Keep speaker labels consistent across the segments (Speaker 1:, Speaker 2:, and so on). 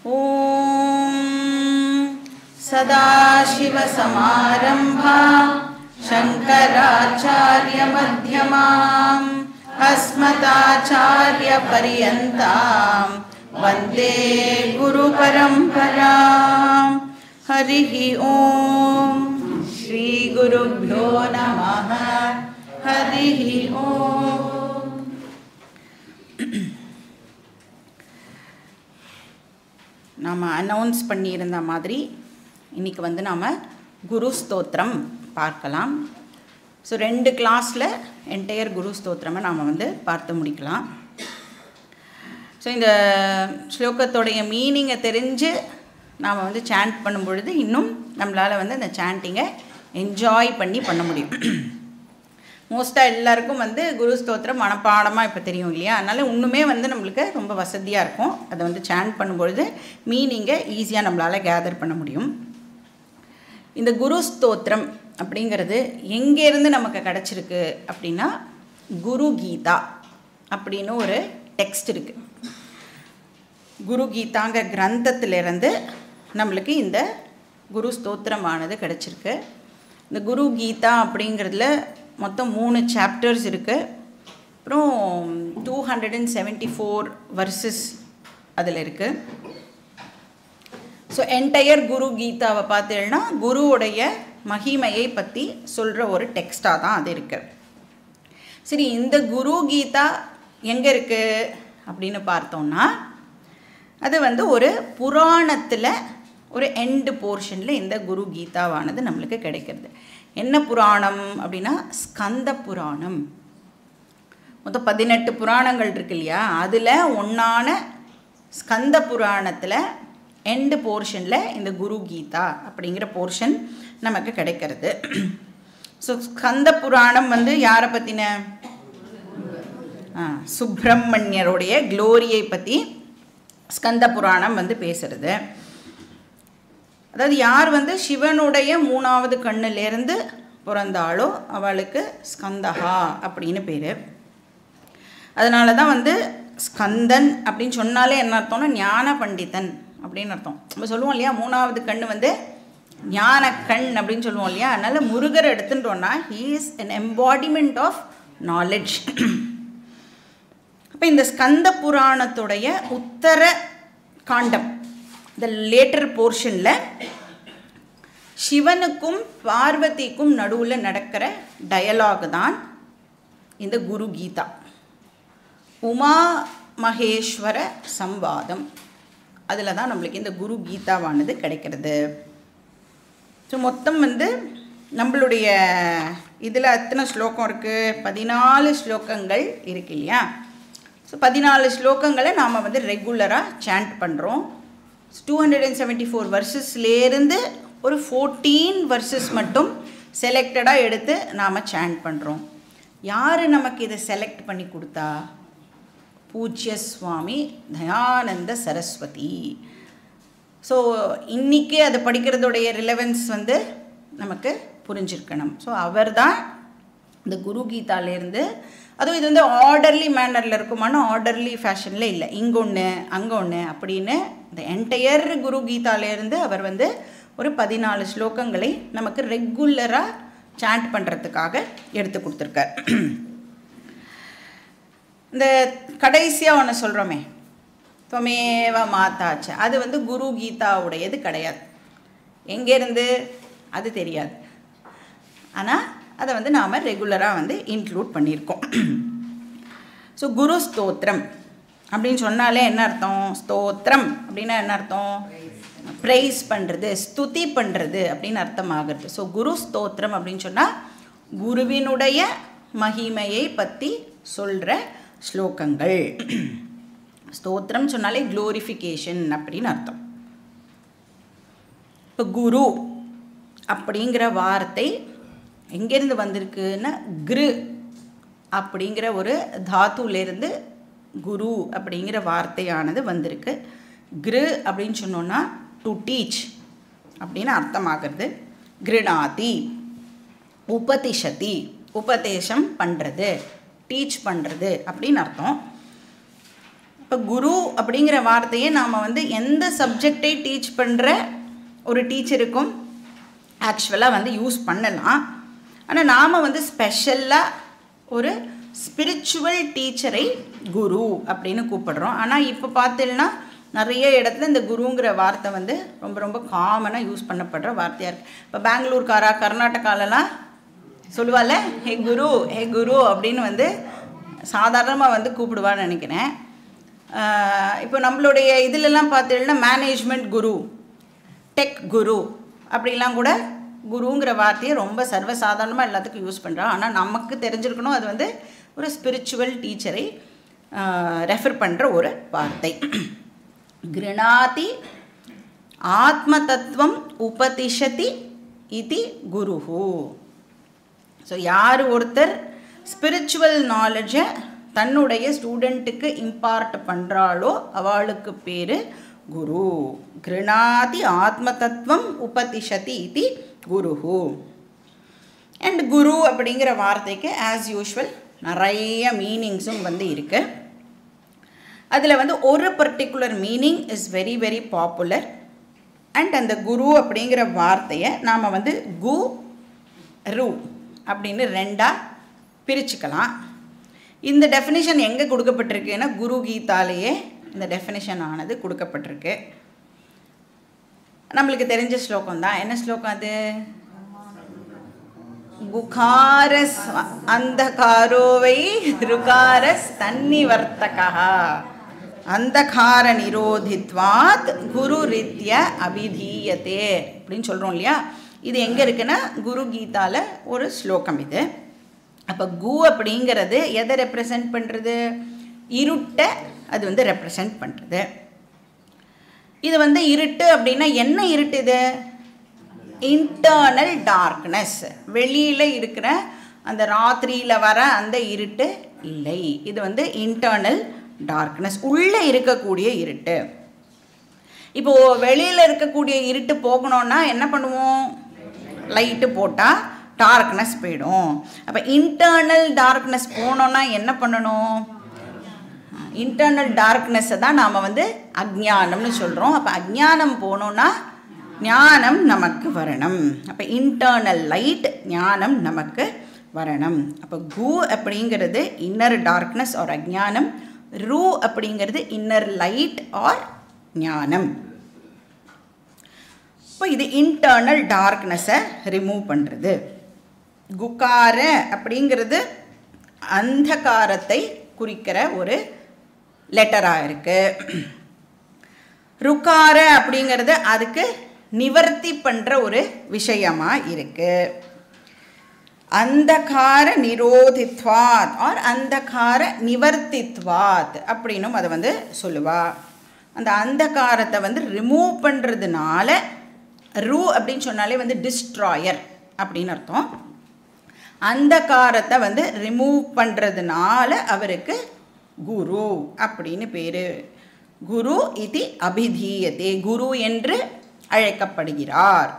Speaker 1: ॐ सदाशिवसमारम्भा शङ्कराचार्यमध्यमाम् अस्मदाचार्यपर्यन्तां वन्दे गुरुपरम्पराम् हरिः ॐ श्रीगुरुभ्यो नमः हरिः ॐ நாம் அனௌன்ஸ் பண்ணியிருந்த மாதிரி இன்றைக்கி வந்து நாம் குரு ஸ்தோத்திரம் பார்க்கலாம் ஸோ ரெண்டு கிளாஸில் என்டையர் குரு ஸ்தோத்திரமை நாம் வந்து பார்த்து முடிக்கலாம் ஸோ இந்த ஸ்லோகத்தோடைய மீனிங்கை தெரிஞ்சு நாம் வந்து சாண்ட் பண்ணும் பொழுது இன்னும் நம்மளால் வந்து அந்த சாண்டிங்கை என்ஜாய் பண்ணி பண்ண முடியும் மோஸ்ட்டாக எல்லாருக்கும் வந்து குரு ஸ்தோத்திரம் மனப்பாடமாக இப்போ தெரியும் இல்லையா அதனால் இன்னுமே வந்து நம்மளுக்கு ரொம்ப வசதியாக இருக்கும் அதை வந்து சாண்ட் பண்ணும்பொழுது மீனிங்கை ஈஸியாக நம்மளால் கேதர் பண்ண முடியும் இந்த குரு ஸ்தோத்திரம் அப்படிங்கிறது எங்கேருந்து நமக்கு கிடச்சிருக்கு அப்படின்னா குரு கீதா அப்படின்னு ஒரு டெக்ஸ்ட் இருக்குது குரு கீதாங்கிற கிரந்தத்திலிருந்து நம்மளுக்கு இந்த குரு ஸ்தோத்திரமானது கிடச்சிருக்கு இந்த குரு கீதா அப்படிங்கிறதுல மொத்தம் மூணு சாப்டர்ஸ் இருக்குது அப்புறம் two hundred and seventy four verses அதில் இருக்குது ஸோ என்டையர் குரு கீதாவை பார்த்தீங்கன்னா குருவுடைய மகிமையை பற்றி சொல்கிற ஒரு டெக்ஸ்டாக தான் அது இருக்குது சரி இந்த குரு கீதா எங்கே இருக்குது அப்படின்னு பார்த்தோம்னா அது வந்து ஒரு புராணத்தில் ஒரு எண்டு போர்ஷனில் இந்த குரு கீதாவானது நம்மளுக்கு கிடைக்கிறது என்ன புராணம் அப்படின்னா ஸ்கந்த புராணம் மொத்தம் பதினெட்டு புராணங்கள் இருக்கு இல்லையா அதில் ஒன்றான ஸ்கந்த புராணத்தில் எண்டு போர்ஷனில் இந்த குரு கீதா அப்படிங்கிற போர்ஷன் நமக்கு கிடைக்கிறது ஸோ ஸ்கந்த புராணம் வந்து யாரை பற்றின சுப்பிரமணியருடைய க்ளோரியை பற்றி ஸ்கந்த புராணம் வந்து பேசுகிறது அதாவது யார் வந்து சிவனுடைய மூணாவது கண்ணிலேருந்து பிறந்தாலோ அவளுக்கு ஸ்கந்தஹா அப்படின்னு பேர் அதனால தான் வந்து ஸ்கந்தன் அப்படின்னு சொன்னாலே என்ன அர்த்தம்னா ஞான பண்டிதன் அப்படின்னு அர்த்தம் நம்ம சொல்லுவோம் இல்லையா மூணாவது கண் வந்து ஞான கண் அப்படின்னு சொல்லுவோம் இல்லையா அதனால் முருகர் எடுத்துட்டோன்னா he is an embodiment of knowledge அப்போ இந்த ஸ்கந்த புராணத்துடைய உத்தர காண்டம் இந்த லேட்டர் போர்ஷனில் சிவனுக்கும் பார்வதிக்கும் நடுவில் நடக்கிற டயலாக் தான் இந்த குரு கீதா உமா மகேஸ்வர சம்வாதம் அதில் தான் நம்மளுக்கு இந்த குரு கீதாவானது கிடைக்கிறது ஸோ மொத்தம் வந்து நம்மளுடைய இதில் எத்தனை ஸ்லோகம் இருக்குது பதினாலு ஸ்லோகங்கள் இருக்கு இல்லையா ஸோ பதினாலு ஸ்லோகங்களை நாம் வந்து ரெகுலராக சாண்ட் பண்ணுறோம் two hundred and seventy four வர்சஸ்லேருந்து ஒரு ஃபோர்டீன் வர்சஸ் மட்டும் செலக்டடாக எடுத்து நாம் சாண்ட் பண்ணுறோம் யார் நமக்கு இதை செலக்ட் பண்ணி கொடுத்தா பூஜ்ய சுவாமி தயானந்த சரஸ்வதி ஸோ இன்றைக்கி அதை படிக்கிறதுடைய ரிலவன்ஸ் வந்து நமக்கு புரிஞ்சிருக்கணும் ஸோ அவர் தான் இந்த குரு கீதாலேருந்து அதுவும் இது வந்து ஆர்டர்லி மேனரில் இருக்குமானா ஆர்டர்லி ஃபேஷனில் இல்லை இங்கே ஒன்று அங்கே ஒன்று அப்படின்னு இந்த என்டையர் குரு கீதாலேருந்து அவர் வந்து ஒரு பதினாலு ஸ்லோகங்களை நமக்கு ரெகுலராக சாண்ட் பண்ணுறதுக்காக எடுத்து கொடுத்துருக்கார் இந்த கடைசியாக ஒன்று சொல்கிறோமே துவமேவ மாதாச்ச அது வந்து குரு கீதாவுடையது கிடையாது எங்கேருந்து அது தெரியாது ஆனால் அதை வந்து நாம் ரெகுலராக வந்து இன்க்ளூட் பண்ணியிருக்கோம் ஸோ குரு ஸ்தோத்திரம் அப்படின்னு சொன்னாலே என்ன அர்த்தம் ஸ்தோத்திரம் அப்படின்னா என்ன அர்த்தம் ப்ரைஸ் பண்ணுறது ஸ்துதி பண்ணுறது அப்படின்னு அர்த்தம் ஆகிறது ஸோ குரு ஸ்தோத்திரம் அப்படின்னு சொன்னால் குருவினுடைய மகிமையை பற்றி சொல்கிற ஸ்லோகங்கள் ஸ்தோத்திரம் சொன்னாலே க்ளோரிஃபிகேஷன் அப்படின்னு அர்த்தம் இப்போ குரு அப்படிங்கிற வார்த்தை எங்கேருந்து வந்திருக்குன்னா கிரு அப்படிங்கிற ஒரு தாத்துலேருந்து குரு அப்படிங்கிற வார்த்தையானது வந்திருக்கு கிரு அப்படின்னு சொன்னோன்னா டு டீச் அப்படின்னு அர்த்தமாகிறது கிருணாதி உபதிஷதி உபதேசம் பண்ணுறது டீச் பண்ணுறது அப்படின்னு அர்த்தம் இப்போ குரு அப்படிங்கிற வார்த்தையை நாம் வந்து எந்த சப்ஜெக்டை டீச் பண்ணுற ஒரு டீச்சருக்கும் ஆக்சுவலாக வந்து யூஸ் பண்ணலாம் ஆனால் நாம் வந்து ஸ்பெஷலாக ஒரு ஸ்பிரிச்சுவல் டீச்சரை குரு அப்படின்னு கூப்பிடுறோம் ஆனால் இப்போ பார்த்தீங்கன்னா நிறைய இடத்துல இந்த குருங்கிற வார்த்தை வந்து ரொம்ப ரொம்ப காமனாக யூஸ் பண்ணப்படுற வார்த்தையாக இருக்குது இப்போ பெங்களூர்காரா கர்நாடகாலலாம் சொல்லுவாள்ல ஹே குரு ஹே குரு அப்படின்னு வந்து சாதாரணமாக வந்து கூப்பிடுவான்னு நினைக்கிறேன் ஆஹ் இப்போ நம்மளுடைய இதிலெல்லாம் பார்த்தீங்கன்னா மேனேஜ்மெண்ட் குரு டெக் குரு அப்படிலாம் கூட குருங்கிற வார்த்தையை ரொம்ப சர்வசாதாரணமாக எல்லாத்துக்கும் யூஸ் பண்ணுறோம் ஆனால் நமக்கு தெரிஞ்சிருக்கணும் அது வந்து ஒரு ஸ்பிரிச்சுவல் டீச்சரை ரெஃபர் பண்ணுற ஒரு வார்த்தை கிருணாதி ஆத்ம தத்துவம் உபதிஷதி இது குருஹு ஸோ யார் ஒருத்தர் ஸ்பிரிச்சுவல் நாலேஜை தன்னுடைய ஸ்டூடெண்ட்டுக்கு இம்பார்ட் பண்ணுறாளோ அவளுக்கு பேர் குரு கிருணாதி ஆத்ம தத்துவம் உபதிஷதி இது குருஹு அண்ட் குரு அப்படிங்கிற வார்த்தைக்கு ஆஸ் யூஷுவல் நிறைய மீனிங்ஸும் வந்து இருக்குது அதில் வந்து ஒரு particular meaning is very very popular and அந்த குரு அப்படிங்கிற வார்த்தையை நாம் வந்து கு ரு அப்படின்னு ரெண்டாக பிரிச்சுக்கலாம் இந்த டெஃபினிஷன் எங்கே கொடுக்கப்பட்டிருக்குன்னா குரு கீதாலேயே இந்த டெஃபினிஷன் ஆனது கொடுக்கப்பட்டிருக்கு நம்மளுக்கு தெரிஞ்ச ஸ்லோகம் தான் என்ன ஸ்லோகம் அது குகாரஸ் அந்தகாரோவை ருகாரஸ் தன்னிவர்த்தகா அந்தகார நிரோதித்வாத் குரு ரித்ய அபிதீயத்தே அப்படின்னு சொல்கிறோம் இல்லையா இது எங்கே இருக்குன்னா குரு கீதால ஒரு ஸ்லோகம் இது அப்போ கு அப்படிங்கிறது எதை ரெப்ரசன்ட் பண்ணுறது இருட்டை அது வந்து ரெப்ரசன்ட் பண்ணுறது இது வந்து இருட்டு அப்படின்னா என்ன இருட்டு இது இன்டர்னல் டார்க்னஸ் வெளியில் இருக்கிற அந்த ராத்திரியில் வர அந்த இருட்டு இல்லை இது வந்து இன்டர்னல் டார்க்னஸ் உள்ளே இருக்கக்கூடிய இருட்டு இப்போது வெளியில் இருக்கக்கூடிய இருட்டு போகணுன்னா என்ன பண்ணுவோம் லைட்டு போட்டால் டார்க்னஸ் போயிடும் அப்போ இன்டர்னல் டார்க்னஸ் போனோன்னா என்ன பண்ணணும் இன்டர்னல் டார்க்னஸ்ஸை தான் நாம் வந்து அஜ்ஞானம்னு சொல்கிறோம் அப்போ அஜ்ஞானம் போனோன்னா ஞானம் நமக்கு வரணும் அப்போ இன்டர்னல் லைட் ஞானம் நமக்கு வரணும் அப்போ கு அப்படிங்கிறது இன்னர் டார்க்னஸ் ஆர் அஜ்ஞானம் ரூ அப்படிங்கிறது இன்னர் லைட் ஆர் ஞானம் இப்போ இது இன்டர்னல் டார்க்னஸை ரிமூவ் பண்ணுறது குகார அப்படிங்கிறது அந்தகாரத்தை குறிக்கிற ஒரு லெட்டராக இருக்குது ருக்கார அப்படிங்கிறது அதுக்கு நிவர்த்தி பண்ணுற ஒரு விஷயமாக இருக்குது அந்தகார நிரோதித்வாத் ஆர் அந்தகார நிவர்த்தித்வாத் அப்படின்னும் அதை வந்து சொல்லுவா அந்த அந்தகாரத்தை வந்து ரிமூவ் பண்ணுறதுனால ரூ அப்படின்னு சொன்னாலே வந்து டிஸ்ட்ராயர் அப்படின்னு அர்த்தம் அந்தகாரத்தை வந்து ரிமூவ் பண்ணுறதுனால அவருக்கு குரு அப்படின்னு பேர் குரு இது அபிதீயதே குரு என்று அழைக்கப்படுகிறார்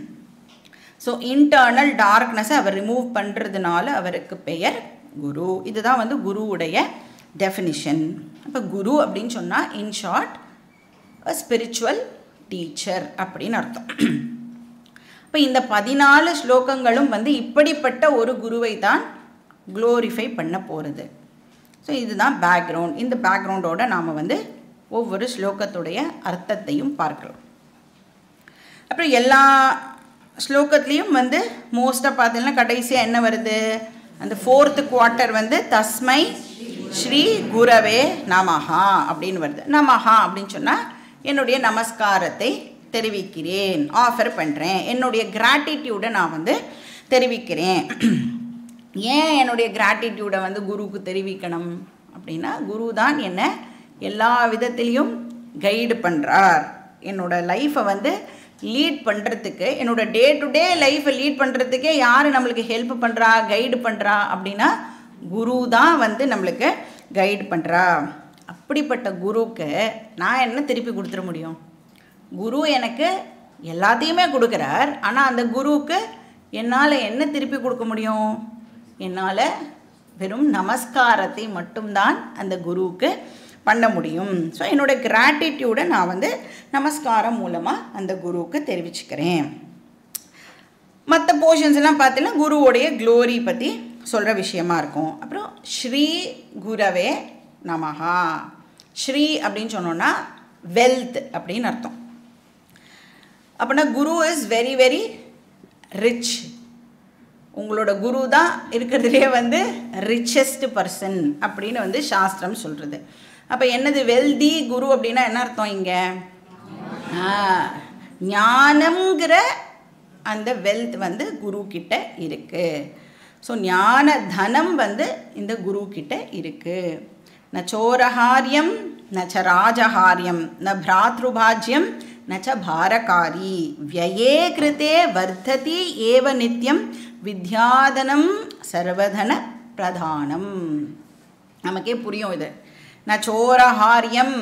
Speaker 1: ஸோ இன்டர்னல் டார்க்னஸை அவர் ரிமூவ் பண்ணுறதுனால அவருக்கு பெயர் குரு இதுதான் வந்து குருவுடைய டெஃபினிஷன் அப்போ குரு அப்படின்னு சொன்னால் in short a spiritual teacher அப்படின்னு அர்த்தம் இப்போ இந்த பதினாலு ஸ்லோகங்களும் வந்து இப்படிப்பட்ட ஒரு குருவை தான் க்ளோரிஃபை பண்ண போகிறது ஸோ இதுதான் பேக்ரவுண்ட் இந்த பேக்ரவுண்டோட நாம் வந்து ஒவ்வொரு ஸ்லோகத்துடைய அர்த்தத்தையும் பார்க்கலாம் அப்புறம் எல்லா ஸ்லோகத்துலேயும் வந்து மோஸ்ட்டாக பார்த்தீங்கன்னா கடைசியாக என்ன வருது அந்த ஃபோர்த்து குவார்ட்டர் வந்து தஸ்மை ஸ்ரீ குரவே நமஹா அப்படின்னு வருது நமஹா அப்படின்னு சொன்னால் என்னுடைய நமஸ்காரத்தை தெரிவிக்கிறேன் ஆஃபர் பண்ணுறேன் என்னுடைய கிராட்டிடியூடை நான் வந்து தெரிவிக்கிறேன் ஏன் என்னுடைய கிராட்டிடியூடை வந்து குருவுக்கு தெரிவிக்கணும் அப்படின்னா குரு தான் என்னை எல்லா விதத்திலையும் கைடு பண்ணுறார் என்னோட லைஃப்பை வந்து லீட் பண்ணுறதுக்கு என்னோட டே டு டே லைஃப்பை லீட் பண்ணுறதுக்கே யார் நம்மளுக்கு ஹெல்ப் பண்ணுறா கைடு பண்ணுறா அப்படின்னா குரு தான் வந்து நம்மளுக்கு கைடு பண்ணுறா அப்படிப்பட்ட குருவுக்கு நான் என்ன திருப்பி கொடுத்துட முடியும் குரு எனக்கு எல்லாத்தையுமே கொடுக்குறார் ஆனால் அந்த குருவுக்கு என்னால் என்ன திருப்பி கொடுக்க முடியும் என்னால் வெறும் நமஸ்காரத்தை மட்டும்தான் அந்த குருவுக்கு பண்ண முடியும் ஸோ என்னோட கிராட்டிடியூடை நான் வந்து நமஸ்காரம் மூலமாக அந்த குருவுக்கு தெரிவிச்சுக்கிறேன் மற்ற போர்ஷன்ஸ் எல்லாம் பார்த்தீங்கன்னா குருவோடைய க்ளோரி பற்றி சொல்கிற விஷயமா இருக்கும் அப்புறம் ஸ்ரீ குரவே நமஹா ஸ்ரீ அப்படின்னு சொன்னோன்னா வெல்த் அப்படின்னு அர்த்தம் அப்படின்னா guru is very very rich உங்களோட குரு தான் இருக்கிறதுலே வந்து ரிச்சஸ்ட் பர்சன் அப்படின்னு வந்து சாஸ்திரம் சொல்கிறது அப்போ என்னது வெல்தி குரு அப்படின்னா என்ன அர்த்தம் இங்கே ஞானம்ங்கிற அந்த வெல்த் வந்து குரு கிட்ட இருக்கு ஸோ ஞான தனம் வந்து இந்த குரு கிட்ட இருக்கு ந சோரஹாரியம் ந ச ராஜஹாரியம் ந பிராத்ருபாஜ்யம் ந ச பாரகாரி வியயே கிருதே வர்த்ததி ஏவ நித்யம் வித்யாதனம் சர்வதன பிரதானம் நமக்கே புரியும் இது ந சோரஹாரியம்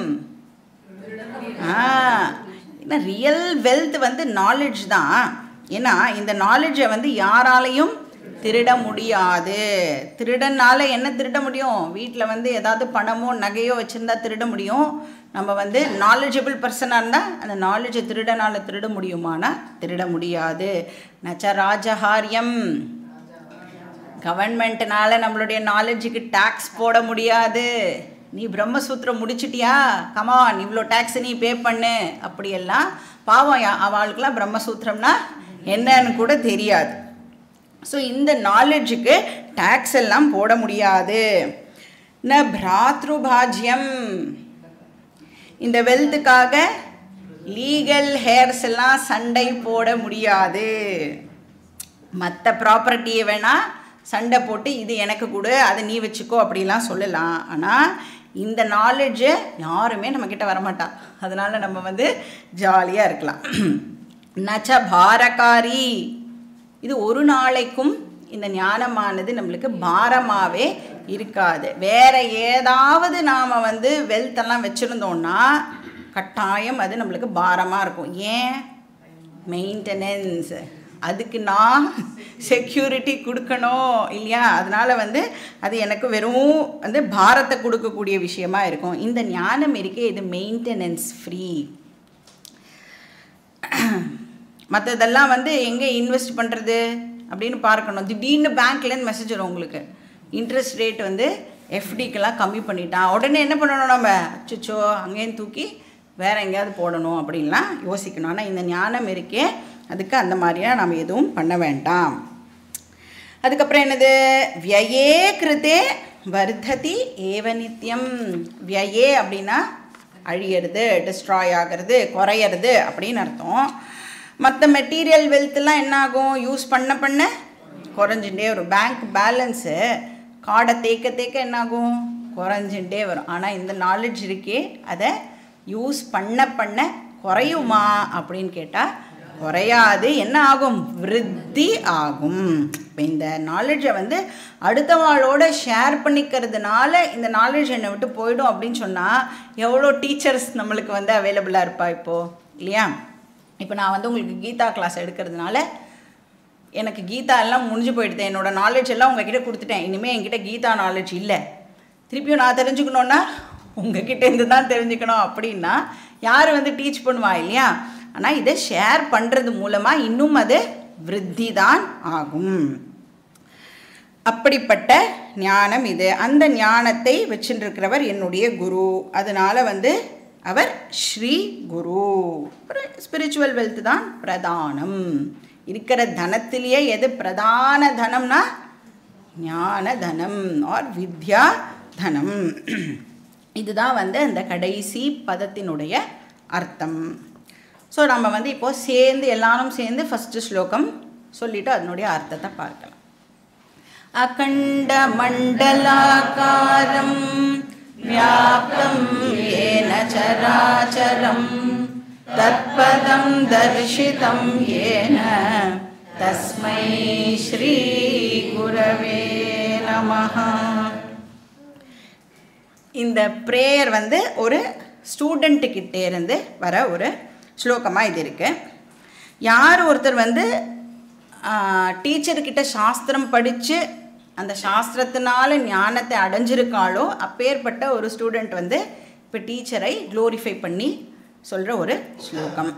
Speaker 1: ஆ ஏன்னா ரியல் வெல்த் வந்து நாலேஜ் தான் ஏன்னா இந்த நாலேஜை வந்து யாராலையும் திருட முடியாது திருடனால என்ன திருட முடியும் வீட்டில் வந்து ஏதாவது பணமோ நகையோ வச்சுருந்தா திருட முடியும் நம்ம வந்து நாலேஜபிள் பர்சனாக இருந்தால் அந்த நாலேஜை திருடனால திருட முடியுமானா திருட முடியாது நச்ச ராஜஹாரியம் கவர்மெண்ட்னால நம்மளுடைய நாலேஜுக்கு டேக்ஸ் போட முடியாது நீ பிரம்மசூத்திரம் முடிச்சிட்டியா கமான் இவ்வளோ டேக்ஸ் நீ பே பண்ணு அப்படியெல்லாம் பாவம் யா- அவளுக்கெல்லாம் பிரம்மசூத்திரம்னா என்னன்னு கூட தெரியாது ஸோ இந்த நாலேஜுக்கு டேக்ஸ் எல்லாம் போட முடியாது ந பிராத்ருபாஜ்யம் இந்த வெல்த்துக்காக லீகல் ஹேர்ஸ் எல்லாம் சண்டை போட முடியாது மற்ற ப்ராப்பர்ட்டியை வேணால் சண்டை போட்டு இது எனக்கு கொடு அதை நீ வச்சுக்கோ அப்படிலாம் சொல்லலாம் ஆனால் இந்த நாலேஜை யாருமே நம்மக்கிட்ட வரமாட்டா அதனால் நம்ம வந்து ஜாலியாக இருக்கலாம் நச்ச பாரகாரி இது ஒரு நாளைக்கும் இந்த ஞானமானது நம்மளுக்கு பாரமாகவே இருக்காது வேற ஏதாவது நாம் வந்து வெல்த்தெல்லாம் வச்சுருந்தோன்னா கட்டாயம் அது நம்மளுக்கு பாரமாக இருக்கும் ஏன் மெயின்டெனன்ஸ் அதுக்கு நான் செக்யூரிட்டி கொடுக்கணும் இல்லையா அதனால் வந்து அது எனக்கு வெறும் வந்து பாரத்தை கொடுக்கக்கூடிய விஷயமா இருக்கும் இந்த ஞானம் இருக்கே இது மெயின்டெனன்ஸ் ஃப்ரீ மற்றதெல்லாம் வந்து எங்கே இன்வெஸ்ட் பண்ணுறது அப்படின்னு பார்க்கணும் திடீர்னு பேங்க்லேருந்து மெசேஜ் வரும் உங்களுக்கு இன்ட்ரெஸ்ட் ரேட் வந்து எஃப்டிக்கெல்லாம் கம்மி பண்ணிட்டான் உடனே என்ன பண்ணணும் நம்ம அச்சோ அங்கேயும் தூக்கி வேற எங்கேயாவது போடணும் அப்படின்லாம் யோசிக்கணும் ஆனால் இந்த ஞானம் இருக்கே அதுக்கு அந்த மாதிரியாக நம்ம எதுவும் பண்ண வேண்டாம் அதுக்கப்புறம் என்னது வியயே கிருதே வர்த்ததி ஏவ நித்தியம் வியயே அப்படின்னா அழியறது டிஸ்ட்ராய் ஆகிறது குறையிறது அப்படின்னு அர்த்தம் மற்ற மெட்டீரியல் வெல்த்லாம் என்ன ஆகும் யூஸ் பண்ண பண்ண குறைஞ்சுட்டே வரும் பேங்க் பேலன்ஸு கார்டை தேக்க தேக்க என்ன ஆகும் குறைஞ்சுட்டே வரும் ஆனால் இந்த நாலேஜ் இருக்கே அதை யூஸ் பண்ண பண்ண குறையுமா அப்படின்னு கேட்டால் குறையாது என்ன ஆகும் விருத்தி ஆகும் இப்போ இந்த நாலேஜை வந்து அடுத்தவாளோட ஷேர் பண்ணிக்கிறதுனால இந்த நாலேஜ் என்னை விட்டு போயிடும் அப்படின்னு சொன்னால் எவ்வளோ டீச்சர்ஸ் நம்மளுக்கு வந்து அவைலபிளாக இருப்பா இப்போது இல்லையா இப்போ நான் வந்து உங்களுக்கு கீதா கிளாஸ் எடுக்கிறதுனால எனக்கு கீதா எல்லாம் முடிஞ்சு போயிடுது என்னோட நாலேஜ் எல்லாம் உங்ககிட்ட கொடுத்துட்டேன் இனிமேல் என்கிட்ட கீதா நாலேஜ் இல்லை திருப்பியும் நான் தெரிஞ்சுக்கணுன்னா உங்ககிட்ட இருந்து தான் தெரிஞ்சுக்கணும் அப்படின்னா யார் வந்து டீச் பண்ணுவா இல்லையா ஆனால் இதை ஷேர் பண்ணுறது மூலமாக இன்னும் அது விருத்தி தான் ஆகும் அப்படிப்பட்ட ஞானம் இது அந்த ஞானத்தை வச்சுருக்கிறவர் என்னுடைய குரு அதனால வந்து அவர் ஸ்ரீ குரு ஒரு ஸ்பிரிச்சுவல் வெல்த் தான் பிரதானம் இருக்கிற தனத்திலேயே எது பிரதான தனம்னா ஞான தனம் ஆர் வித்யா தனம் இதுதான் வந்து அந்த கடைசி பதத்தினுடைய அர்த்தம் ஸோ நம்ம வந்து இப்போ சேர்ந்து எல்லாரும் சேர்ந்து ஃபஸ்ட்டு ஸ்லோகம் சொல்லிட்டு அதனுடைய அர்த்தத்தை பார்க்கலாம் अखण्डमण्डलाकारं व्याप्तं येन चराचरं तत्पदं दर्शितं येन तस्मै श्रीगुरवे नमः இந்த ப்ரேயர் வந்து ஒரு ஸ்டூடெண்ட்டுக்கிட்டே இருந்து வர ஒரு ஸ்லோகமாக இது இருக்குது யார் ஒருத்தர் வந்து டீச்சர்கிட்ட சாஸ்திரம் படித்து அந்த சாஸ்திரத்தினால ஞானத்தை அடைஞ்சிருக்காளோ அப்பேற்பட்ட ஒரு ஸ்டூடெண்ட் வந்து இப்போ டீச்சரை க்ளோரிஃபை பண்ணி சொல்கிற ஒரு ஸ்லோகம்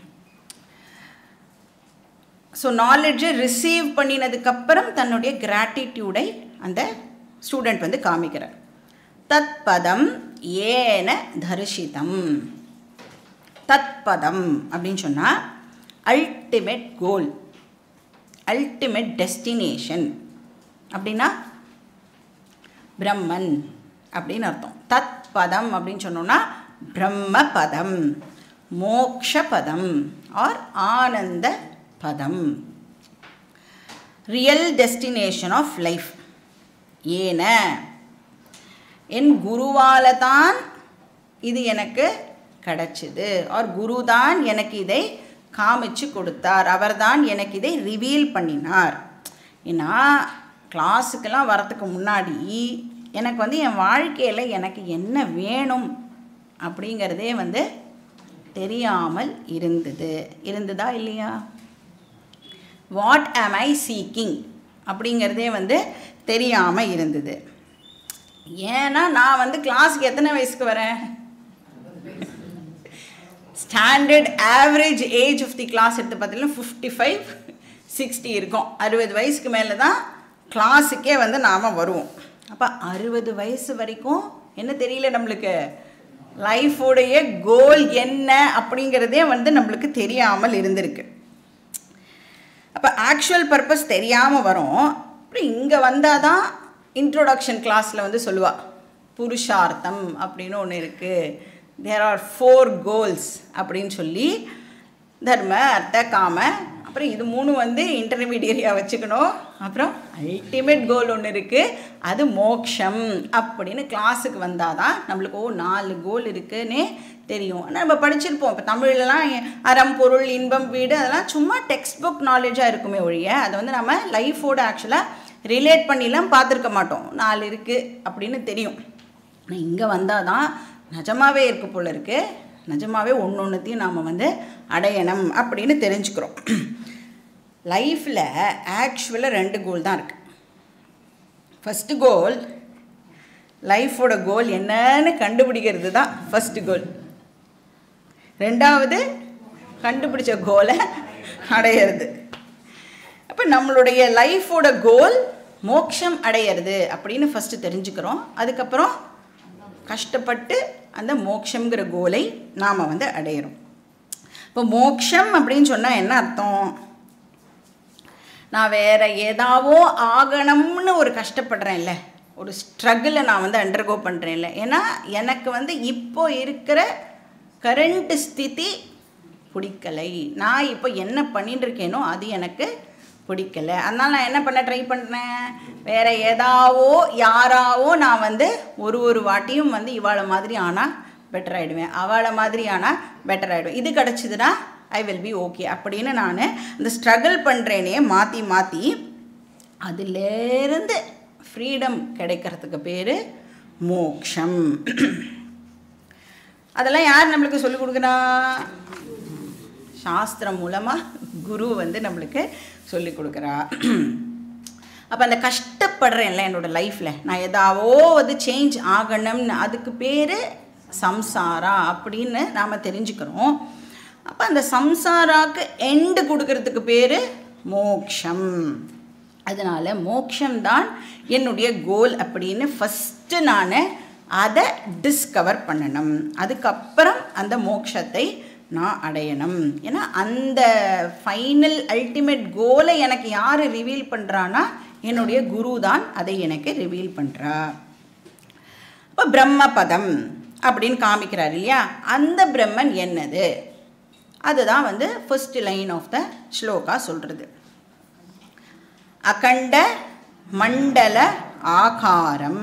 Speaker 1: ஸோ நாலெட்ஜை ரிசீவ் பண்ணினதுக்கப்புறம் தன்னுடைய கிராட்டிடியூடை அந்த ஸ்டூடெண்ட் வந்து காமிக்கிறார் தத் பதம் ஏன தரிசிதம் தத் பதம் அப்படின்னு சொன்னால் அல்டிமேட் கோல் அல்டிமேட் டெஸ்டினேஷன் அப்படின்னா பிரம்மன் அப்படின்னு அர்த்தம் தத் பதம் அப்படின்னு சொன்னோம்னா பிரம்ம பதம் மோக்ஷ பதம் ஆர் ஆனந்த பதம் ரியல் டெஸ்டினேஷன் ஆஃப் லைஃப் ஏன என் குருவால தான் இது எனக்கு கிடச்சிது ஆர் குரு தான் எனக்கு இதை காமிச்சு கொடுத்தார் அவர்தான் எனக்கு இதை ரிவீல் பண்ணினார் ஏன்னா கிளாஸுக்கெல்லாம் வரத்துக்கு முன்னாடி எனக்கு வந்து என் வாழ்க்கையில் எனக்கு என்ன வேணும் அப்படிங்கிறதே வந்து தெரியாமல் இருந்தது இருந்ததா இல்லையா வாட் ஆம் ஐ சீக்கிங் அப்படிங்கிறதே வந்து தெரியாமல் இருந்தது ஏன்னா நான் வந்து கிளாஸுக்கு எத்தனை வயசுக்கு வரேன் standard average age of the class எடுத்து பார்த்தீங்கன்னா ஃபிஃப்டி ஃபைவ் சிக்ஸ்டி இருக்கும் அறுபது வயசுக்கு மேலே தான் கிளாஸுக்கே வந்து நாம் வருவோம் அப்போ அறுபது வயசு வரைக்கும் என்ன தெரியல நம்மளுக்கு லைஃபோடைய கோல் என்ன அப்படிங்கிறதே வந்து நம்மளுக்கு தெரியாமல் இருந்திருக்கு அப்போ ஆக்சுவல் பர்பஸ் தெரியாமல் வரும் அப்புறம் இங்கே வந்தால் தான் இன்ட்ரோடக்ஷன் கிளாஸில் வந்து சொல்லுவா புருஷார்த்தம் அப்படின்னு ஒன்று இருக்குது தேர் ஆர் ஃபோர் கோல்ஸ் அப்படின்னு சொல்லி தர்ம அர்த்த காம அப்புறம் இது மூணு வந்து இன்டர்மீடியரியாக வச்சுக்கணும் அப்புறம் அல்டிமேட் கோல் ஒன்று இருக்குது அது மோக்ஷம் அப்படின்னு கிளாஸுக்கு வந்தால் தான் நம்மளுக்கு ஓ நாலு கோல் இருக்குன்னே தெரியும் ஆனால் நம்ம படிச்சிருப்போம் இப்போ தமிழ்லலாம் அறம் பொருள் இன்பம் வீடு அதெல்லாம் சும்மா டெக்ஸ்ட் புக் நாலேஜாக இருக்குமே ஒழிய அதை வந்து நம்ம லைஃபோட ஆக்சுவலாக ரிலேட் பண்ணிலாம் பார்த்துருக்க மாட்டோம் நாலு இருக்குது அப்படின்னு தெரியும் ஆனால் இங்கே வந்தால் தான் நிஜமாவே இருக்கு போல இருக்குது நிஜமாவே ஒன்று ஒன்றுத்தையும் நாம் வந்து அடையணும் அப்படின்னு தெரிஞ்சுக்கிறோம் லைஃப்பில் ஆக்சுவலாக ரெண்டு கோல் தான் இருக்குது ஃபஸ்ட்டு கோல் லைஃபோட கோல் என்னன்னு கண்டுபிடிக்கிறது தான் ஃபஸ்ட்டு கோல் ரெண்டாவது கண்டுபிடிச்ச கோலை அடையிறது அப்போ நம்மளுடைய லைஃபோட கோல் மோட்சம் அடையிறது அப்படின்னு ஃபஸ்ட்டு தெரிஞ்சுக்கிறோம் அதுக்கப்புறம் கஷ்டப்பட்டு அந்த மோக்ஷங்கிற கோலை நாம் வந்து அடையிறோம் இப்போ மோக்ஷம் அப்படின்னு சொன்னால் என்ன அர்த்தம் நான் வேற ஏதாவோ ஆகணும்னு ஒரு கஷ்டப்படுறேன்ல ஒரு ஸ்ட்ரகிளை நான் வந்து அண்டர்கோ பண்ணுறேன்ல ஏன்னா எனக்கு வந்து இப்போ இருக்கிற கரண்ட் ஸ்திதி பிடிக்கலை நான் இப்போ என்ன பண்ணிட்டு இருக்கேனோ அது எனக்கு பிடிக்கல அதனால் நான் என்ன பண்ண ட்ரை பண்ணுறேன் வேறு ஏதாவோ யாராவோ நான் வந்து ஒரு ஒரு வாட்டியும் வந்து இவாளை மாதிரி ஆனால் பெட்டர் ஆகிடுவேன் அவளை மாதிரி ஆனால் பெட்டர் ஆகிடுவேன் இது கிடச்சிதுன்னா ஐ வில் பி ஓகே அப்படின்னு நான் இந்த ஸ்ட்ரகிள் பண்ணுறேனே மாற்றி மாற்றி அதிலேருந்து ஃப்ரீடம் கிடைக்கிறதுக்கு பேர் மோக்ஷம் அதெல்லாம் யார் நம்மளுக்கு சொல்லிக் கொடுக்குறா சாஸ்திரம் மூலமாக குரு வந்து நம்மளுக்கு சொல்லி கொடுக்குறா அப்போ அந்த கஷ்டப்படுறேன்ல என்னோடய லைஃப்பில் நான் எதாவோ வந்து சேஞ்ச் ஆகணும்னு அதுக்கு பேர் சம்சாரா அப்படின்னு நாம் தெரிஞ்சுக்கிறோம் அப்போ அந்த சம்சாராக்கு எண்டு கொடுக்கறதுக்கு பேர் மோக்ஷம் அதனால் மோக்ஷம்தான் என்னுடைய கோல் அப்படின்னு ஃபஸ்ட்டு நான் அதை டிஸ்கவர் பண்ணணும் அதுக்கப்புறம் அந்த மோக்ஷத்தை நான் அடையணும் ஏன்னா அந்த ஃபைனல் அல்டிமேட் கோலை எனக்கு யார் ரிவீல் பண்ணுறான்னா என்னுடைய குரு தான் அதை எனக்கு ரிவீல் பண்ணுறா இப்போ பிரம்மபதம் அப்படின்னு காமிக்கிறார் இல்லையா அந்த பிரம்மன் என்னது அதுதான் வந்து first line of the shloka சொல்கிறது அகண்ட மண்டல ஆகாரம்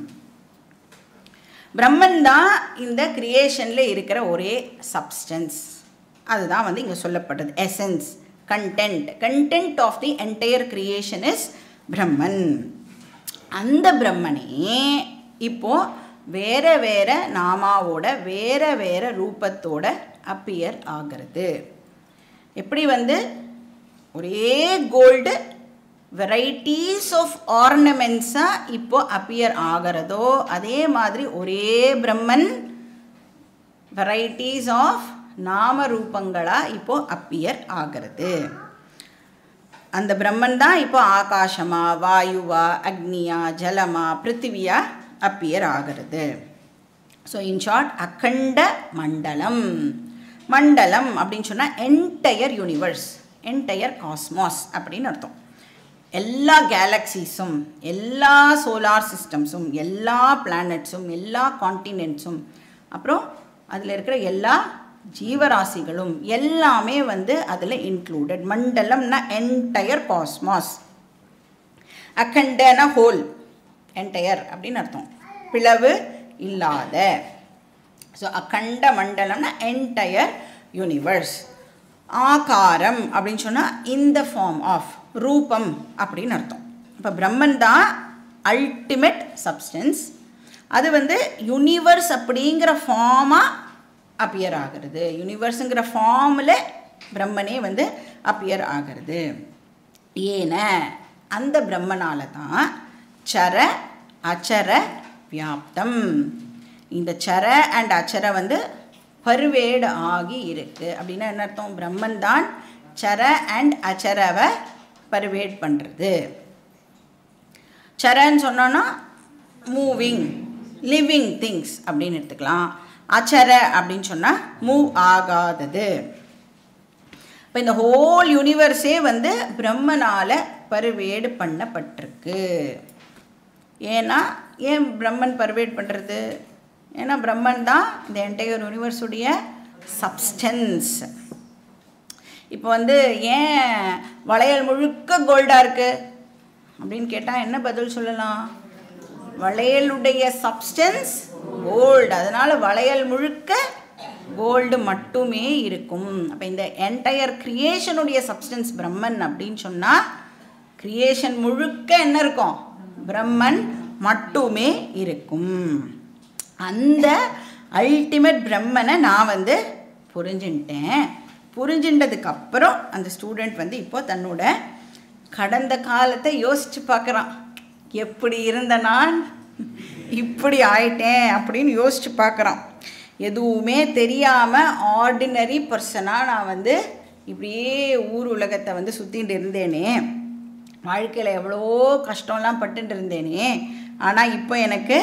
Speaker 1: பிரம்மன் தான் இந்த கிரியேஷனில் இருக்கிற ஒரே சப்ஸ்டன்ஸ் அதுதான் வந்து இங்கே சொல்லப்படுறது essence content content of the entire creation is Brahman அந்த பிரம்மனே இப்போது வேற வேற நாமாவோட வேற வேற ரூபத்தோட அப்பியர் ஆகிறது எப்படி வந்து ஒரே கோல்டு வெரைட்டிஸ் ஆஃப் ஆர்னமெண்ட்ஸாக இப்போ அப்பியர் ஆகிறதோ அதே மாதிரி ஒரே பிரம்மன் வெரைட்டிஸ் ஆஃப் நாம ரூபங்களாக இப்போ அப்பியர் ஆகிறது அந்த பிரம்மன் தான் இப்போ ஆகாசமா வாயுவா அக்னியா ஜலமா பிருத்திவியா அப்பியர் ஆகிறது ஸோ இன் ஷார்ட் அக்கண்ட மண்டலம் மண்டலம் அப்படின்னு சொன்னால் என்டையர் யூனிவர்ஸ் என்டையர் காஸ்மாஸ் அப்படின்னு அர்த்தம் எல்லா கேலக்சிஸும் எல்லா சோலார் சிஸ்டம்ஸும் எல்லா பிளானட்ஸும் எல்லா காண்டினென்ட்ஸும் அப்புறம் அதில் இருக்கிற எல்லா ஜீவராசிகளும் எல்லாமே வந்து அதில் இன்க்ளூடட் மண்டலம்னா என்டையர் காஸ்மாஸ் அக்கண்டன ஹோல் என்டையர் அப்படின்னு அர்த்தம் பிளவு இல்லாத ஸோ அக்கண்ட மண்டலம்னா என்டையர் யூனிவர்ஸ் ஆகாரம் அப்படின்னு சொன்னால் இந்த ஃபார்ம் ஆஃப் ரூபம் அப்படின்னு அர்த்தம் இப்போ பிரம்மன் தான் அல்டிமேட் சப்ஸ்டன்ஸ் அது வந்து யூனிவர்ஸ் அப்படிங்கிற ஃபார்மாக அப்பியர் ஆகிறது யூனிவர்ஸுங்கிற ஃபார்மில் பிரம்மனே வந்து அப்பியர் ஆகிறது ஏன அந்த பிரம்மனால தான் சர அச்சர வியாப்தம் இந்த சர அண்ட் அச்சர வந்து பருவேடு ஆகி இருக்கு அப்படின்னா என்ன அர்த்தம் பிரம்மன் தான் சர அண்ட் அச்சரவை பருவேட் பண்ணுறது சரன்னு சொன்னோன்னா மூவிங் லிவிங் திங்ஸ் அப்படின்னு எடுத்துக்கலாம் அச்சர அப்படின்னு சொன்னால் மூவ் ஆகாதது இப்போ இந்த ஹோல் யூனிவர்ஸே வந்து பிரம்மனால் பருவேடு பண்ணப்பட்டிருக்கு ஏன்னா ஏன் பிரம்மன் பர்வேட் பண்ணுறது ஏன்னா பிரம்மன் தான் இந்த என்டையர் யூனிவர்ஸுடைய சப்ஸ்டன்ஸ் இப்போ வந்து ஏன் வளையல் முழுக்க கோல்டாக இருக்குது அப்படின்னு கேட்டால் என்ன பதில் சொல்லலாம் வளையலுடைய சப்ஸ்டன்ஸ் கோல்டு அதனால் வளையல் முழுக்க கோல்டு மட்டுமே இருக்கும் அப்போ இந்த என்டையர் கிரியேஷனுடைய சப்ஸ்டன்ஸ் பிரம்மன் அப்படின்னு சொன்னால் கிரியேஷன் முழுக்க என்ன இருக்கும் பிரம்மன் மட்டுமே இருக்கும் அந்த அல்டிமேட் பிரம்மனை நான் வந்து புரிஞ்சுட்டேன் புரிஞ்சுட்டதுக்கு அப்புறம் அந்த ஸ்டூடெண்ட் வந்து இப்போ தன்னோட கடந்த காலத்தை யோசித்து பார்க்குறான் எப்படி இருந்த நான் இப்படி ஆயிட்டேன் அப்படின்னு யோசித்து பார்க்குறான் எதுவுமே தெரியாமல் ஆர்டினரி பர்சனாக நான் வந்து இப்படியே ஊர் உலகத்தை வந்து சுற்றிட்டு இருந்தேனே வாழ்க்கையில் எவ்வளோ கஷ்டம்லாம் பட்டுட்டு இருந்தேனே ஆனால் இப்போ எனக்கு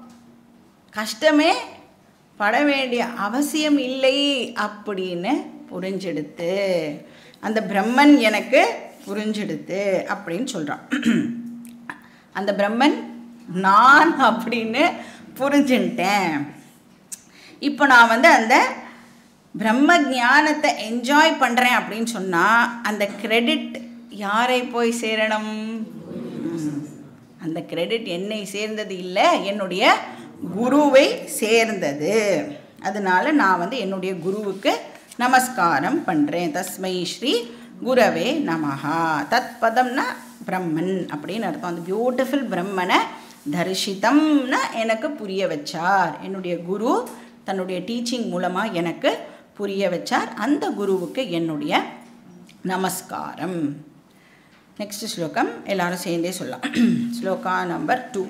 Speaker 1: கஷ்டமே பட வேண்டிய அவசியம் இல்லை அப்படின்னு புரிஞ்செடுத்து அந்த பிரம்மன் எனக்கு புரிஞ்செடுத்து அப்படின்னு சொல்கிறான் அந்த பிரம்மன் நான் அப்படின்னு புரிஞ்சுட்டேன் இப்போ நான் வந்து அந்த பிரம்ம ஞானத்தை என்ஜாய் பண்ணுறேன் அப்படின்னு சொன்னால் அந்த கிரெடிட் யாரை போய் சேரணும் ம். அந்த கிரெடிட் என்னை சேர்ந்தது இல்லை என்னுடைய குருவை சேர்ந்தது அதனால நான் வந்து என்னுடைய குருவுக்கு நமஸ்காரம் பண்ணுறேன் தஸ்மை ஸ்ரீ குரவே நமஹா தத் பதம்னா பிரம்மன் அப்படின்னு அர்த்தம் அந்த பியூட்டிஃபுல் பிரம்மனை தரிசித்தம்னா எனக்கு புரிய வச்சார் என்னுடைய குரு தன்னுடைய டீச்சிங் மூலமாக எனக்கு புரிய வச்சார் அந்த குருவுக்கு என்னுடைய நமஸ்காரம் நெக்ஸ்ட் ஸ்லோகம் எல்லாரும் சேர்ந்தே சொல்லலாம் ஸ்லோகா நம்பர் டூ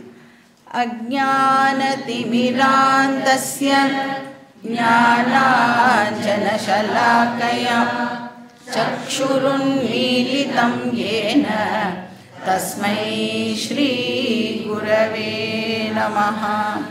Speaker 1: अज्ञानतिमिरान्तस्य ज्ञानाञ्जनशलाकया चक्षुरुन्मीलितं येन तस्मै श्रीगुरवे नमः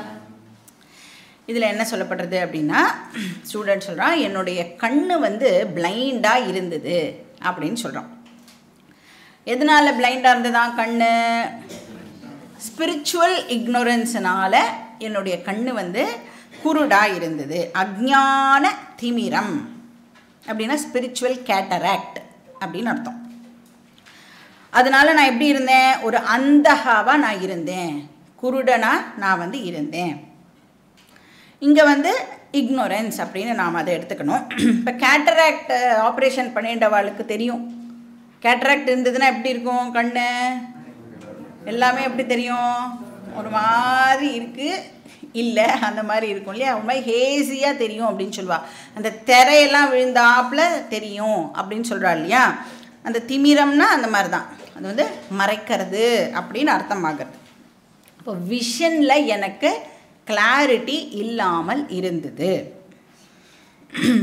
Speaker 1: இதில் என்ன சொல்லப்படுறது அப்படின்னா ஸ்டூடெண்ட் சொல்கிறான் என்னுடைய கண்ணு வந்து பிளைண்டாக இருந்தது அப்படின்னு சொல்கிறான் எதனால் பிளைண்டாக இருந்ததான் கண்ணு ஸ்பிரிச்சுவல் இக்னோரன்ஸ்னால என்னுடைய கண்ணு வந்து குருடாக இருந்தது அஜ்ஞான திமிரம் அப்படின்னா ஸ்பிரிச்சுவல் கேட்டராக்ட் அப்படின்னு அர்த்தம் அதனால நான் எப்படி இருந்தேன் ஒரு அந்தகாவாக நான் இருந்தேன் குருடனா நான் வந்து இருந்தேன் இங்கே வந்து இக்னோரன்ஸ் அப்படின்னு நாம் அதை எடுத்துக்கணும் இப்போ கேட்டராக்ட் ஆப்ரேஷன் பண்ணின்றவாளுக்கு தெரியும் கேட்டராக்ட் இருந்ததுன்னா எப்படி இருக்கும் கண்ணு எல்லாமே எப்படி தெரியும் ஒரு மாதிரி இருக்குது இல்லை அந்த மாதிரி இருக்கும் இல்லையா ஒரு மாதிரி ஹேசியாக தெரியும் அப்படின்னு சொல்லுவா அந்த திரையெல்லாம் விழுந்தாப்புல தெரியும் அப்படின்னு சொல்கிறா இல்லையா அந்த திமிரம்னா அந்த மாதிரி தான் அது வந்து மறைக்கிறது அப்படின்னு அர்த்தமாகிறது இப்போ விஷனில் எனக்கு கிளாரிட்டி இல்லாமல் இருந்தது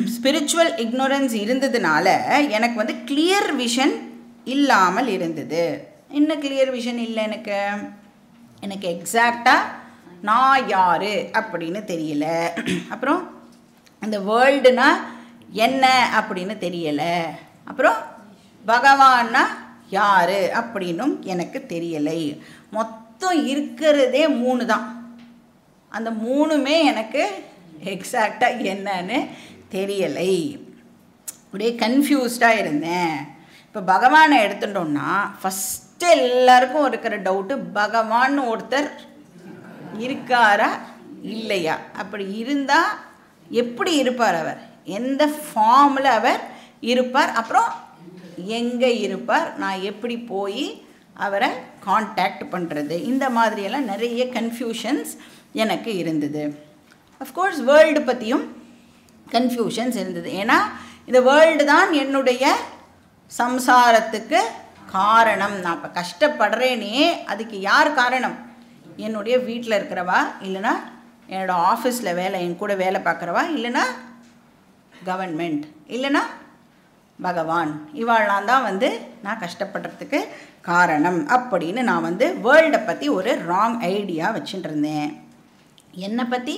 Speaker 1: ஸ்பிரிச்சுவல் இக்னோரன்ஸ் இருந்ததுனால எனக்கு வந்து கிளியர் விஷன் இல்லாமல் இருந்தது என்ன கிளியர் விஷன் இல்லை எனக்கு எனக்கு எக்ஸாக்டாக நான் யார் அப்படின்னு தெரியல அப்புறம் இந்த வேர்ல்டுனா என்ன அப்படின்னு தெரியலை அப்புறம் பகவான்னா யார் அப்படின்னும் எனக்கு தெரியலை மொத்தம் இருக்கிறதே மூணு தான் அந்த மூணுமே எனக்கு எக்ஸாக்டாக என்னன்னு தெரியலை அப்படியே கன்ஃபியூஸ்டாக இருந்தேன் இப்போ பகவானை எடுத்துட்டோம்னா ஃபஸ்ட்டு எல்லாருக்கும் இருக்கிற டவுட்டு பகவான் ஒருத்தர் இருக்காரா இல்லையா அப்படி இருந்தால் எப்படி இருப்பார் அவர் எந்த ஃபார்மில் அவர் இருப்பார் அப்புறம் எங்கே இருப்பார் நான் எப்படி போய் அவரை காண்டாக்ட் பண்ணுறது இந்த மாதிரியெல்லாம் நிறைய கன்ஃபியூஷன்ஸ் எனக்கு இருந்தது அஃப்கோர்ஸ் வேர்ல்டு பற்றியும் கன்ஃபியூஷன்ஸ் இருந்தது ஏன்னா இந்த வேர்ல்டு தான் என்னுடைய சம்சாரத்துக்கு காரணம் நான் இப்போ கஷ்டப்படுறேனே அதுக்கு யார் காரணம் என்னுடைய வீட்டில் இருக்கிறவா இல்லைன்னா என்னோடய ஆஃபீஸில் வேலை என் கூட வேலை பார்க்குறவா இல்லைன்னா கவர்மெண்ட் இல்லைன்னா பகவான் இவாள்லாம் தான் வந்து நான் கஷ்டப்படுறதுக்கு காரணம் அப்படின்னு நான் வந்து வேர்ல்டை பற்றி ஒரு ராங் ஐடியா வச்சுட்டு இருந்தேன் என்னை பற்றி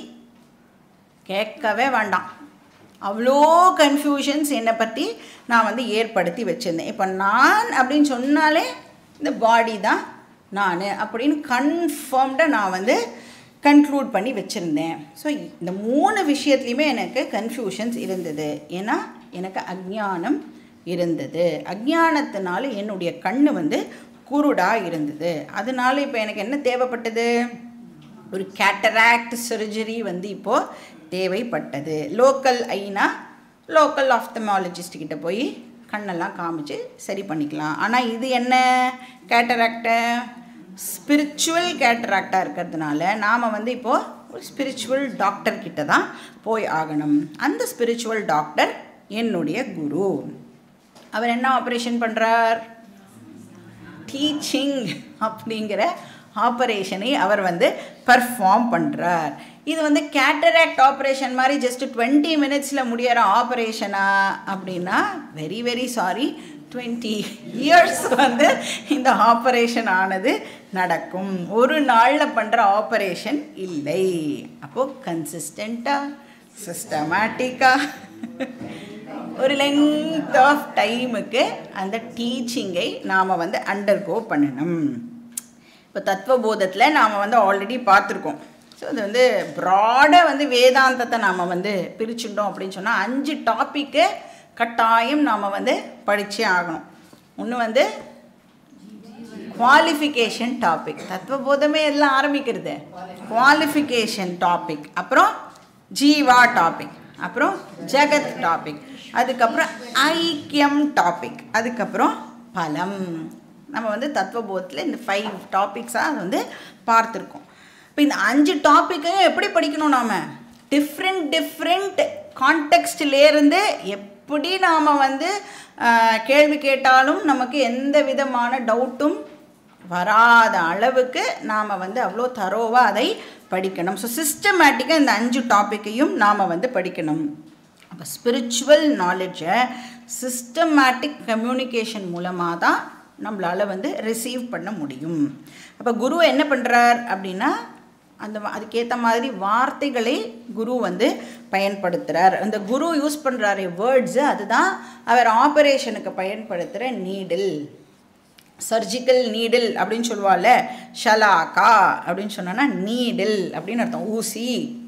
Speaker 1: கேட்கவே வேண்டாம் அவ்வளோ கன்ஃபியூஷன்ஸ் என்னை பற்றி நான் வந்து ஏற்படுத்தி வச்சுருந்தேன் இப்போ நான் அப்படின்னு சொன்னாலே இந்த பாடி தான் நான் அப்படின்னு கன்ஃபார்ம்டாக நான் வந்து கன்க்ளூட் பண்ணி வச்சுருந்தேன் ஸோ இந்த மூணு விஷயத்துலையுமே எனக்கு கன்ஃபியூஷன்ஸ் இருந்தது ஏன்னா எனக்கு அஜ்ஞானம் இருந்தது அஜ்ஞானத்தினால என்னுடைய கண்ணு வந்து குருடாக இருந்தது அதனால இப்போ எனக்கு என்ன தேவைப்பட்டது ஒரு கேட்டராக்ட் சர்ஜரி வந்து இப்போது தேவைப்பட்டது லோக்கல் ஐனா லோக்கல் ஆஃப்தமாலஜிஸ்ட் கிட்ட போய் கண்ணெல்லாம் காமிச்சு சரி பண்ணிக்கலாம் ஆனால் இது என்ன கேட்டராக்டை ஸ்பிரிச்சுவல் கேட்டராக்டாக இருக்கிறதுனால நாம் வந்து இப்போது ஒரு ஸ்பிரிச்சுவல் டாக்டர் கிட்ட தான் போய் ஆகணும் அந்த ஸ்பிரிச்சுவல் டாக்டர் என்னுடைய குரு அவர் என்ன ஆப்ரேஷன் பண்ணுறார் டீச்சிங் அப்படிங்கிற ஆப்ரேஷனை அவர் வந்து பர்ஃபார்ம் பண்ணுறார் இது வந்து கேட்டராக்ட் ஆப்ரேஷன் மாதிரி ஜஸ்ட் டுவெண்ட்டி மினிட்ஸில் முடியிற ஆப்ரேஷனா அப்படின்னா very very sorry twenty years வந்து இந்த ஆப்ரேஷன் ஆனது நடக்கும் ஒரு நாளில் பண்ணுற ஆப்ரேஷன் இல்லை அப்போது கன்சிஸ்டண்ட்டாக சிஸ்டமேட்டிக்காக ஒரு லெங்த் ஆஃப் டைமுக்கு அந்த டீச்சிங்கை நாம் வந்து அண்டர்கோ பண்ணணும் இப்போ தத்துவபோதத்தில் நாம் வந்து ஆல்ரெடி பார்த்துருக்கோம் ஸோ அது வந்து ப்ராடாக வந்து வேதாந்தத்தை நாம் வந்து பிரிச்சுட்டோம் அப்படின்னு சொன்னால் அஞ்சு டாப்பிக்கு கட்டாயம் நாம் வந்து படித்தே ஆகணும் ஒன்று வந்து குவாலிஃபிகேஷன் டாபிக் தத்துவபோதமே எல்லாம் ஆரம்பிக்கிறது குவாலிஃபிகேஷன் டாபிக் அப்புறம் ஜீவா டாபிக் அப்புறம் ஜெகத் டாபிக் அதுக்கப்புறம் ஐக்கியம் டாபிக் அதுக்கப்புறம் பலம் நம்ம வந்து தத்துவபோதத்தில் இந்த ஃபைவ் டாபிக்ஸாக அதை வந்து பார்த்துருக்கோம் இப்போ இந்த அஞ்சு டாப்பிக்கையும் எப்படி படிக்கணும் நாம் டிஃப்ரெண்ட் டிஃப்ரெண்ட் கான்டெக்ஸ்டிலேருந்து எப்படி நாம் வந்து ஆஹ், கேள்வி கேட்டாலும் நமக்கு எந்த விதமான டவுட்டும் வராத அளவுக்கு நாம் வந்து அவ்வளோ தரோவாக அதை படிக்கணும் ஸோ சிஸ்டமேட்டிக்காக இந்த அஞ்சு டாப்பிக்கையும் நாம் வந்து படிக்கணும் அப்போ ஸ்பிரிச்சுவல் நாலேஜை சிஸ்டமேட்டிக் கம்யூனிகேஷன் மூலமாக தான் நம்மளால் வந்து ரிசீவ் பண்ண முடியும் அப்போ குரு என்ன பண்ணுறார் அப்படின்னா அந்த வ- அதுக்கேற்ற மாதிரி வார்த்தைகளை குரு வந்து பயன்படுத்துகிறார் அந்த குரு யூஸ் பண்ணுறாரு வேர்ட்ஸு அதுதான் அவர் ஆப்ரேஷனுக்கு பயன்படுத்துகிற நீடில் சர்ஜிக்கல் நீடில் அப்படின்னு சொல்லுவாள்ல ஷலாக்கா அப்படின்னு சொன்னோன்னா நீடில் அப்படின்னு அர்த்தம் ஊசி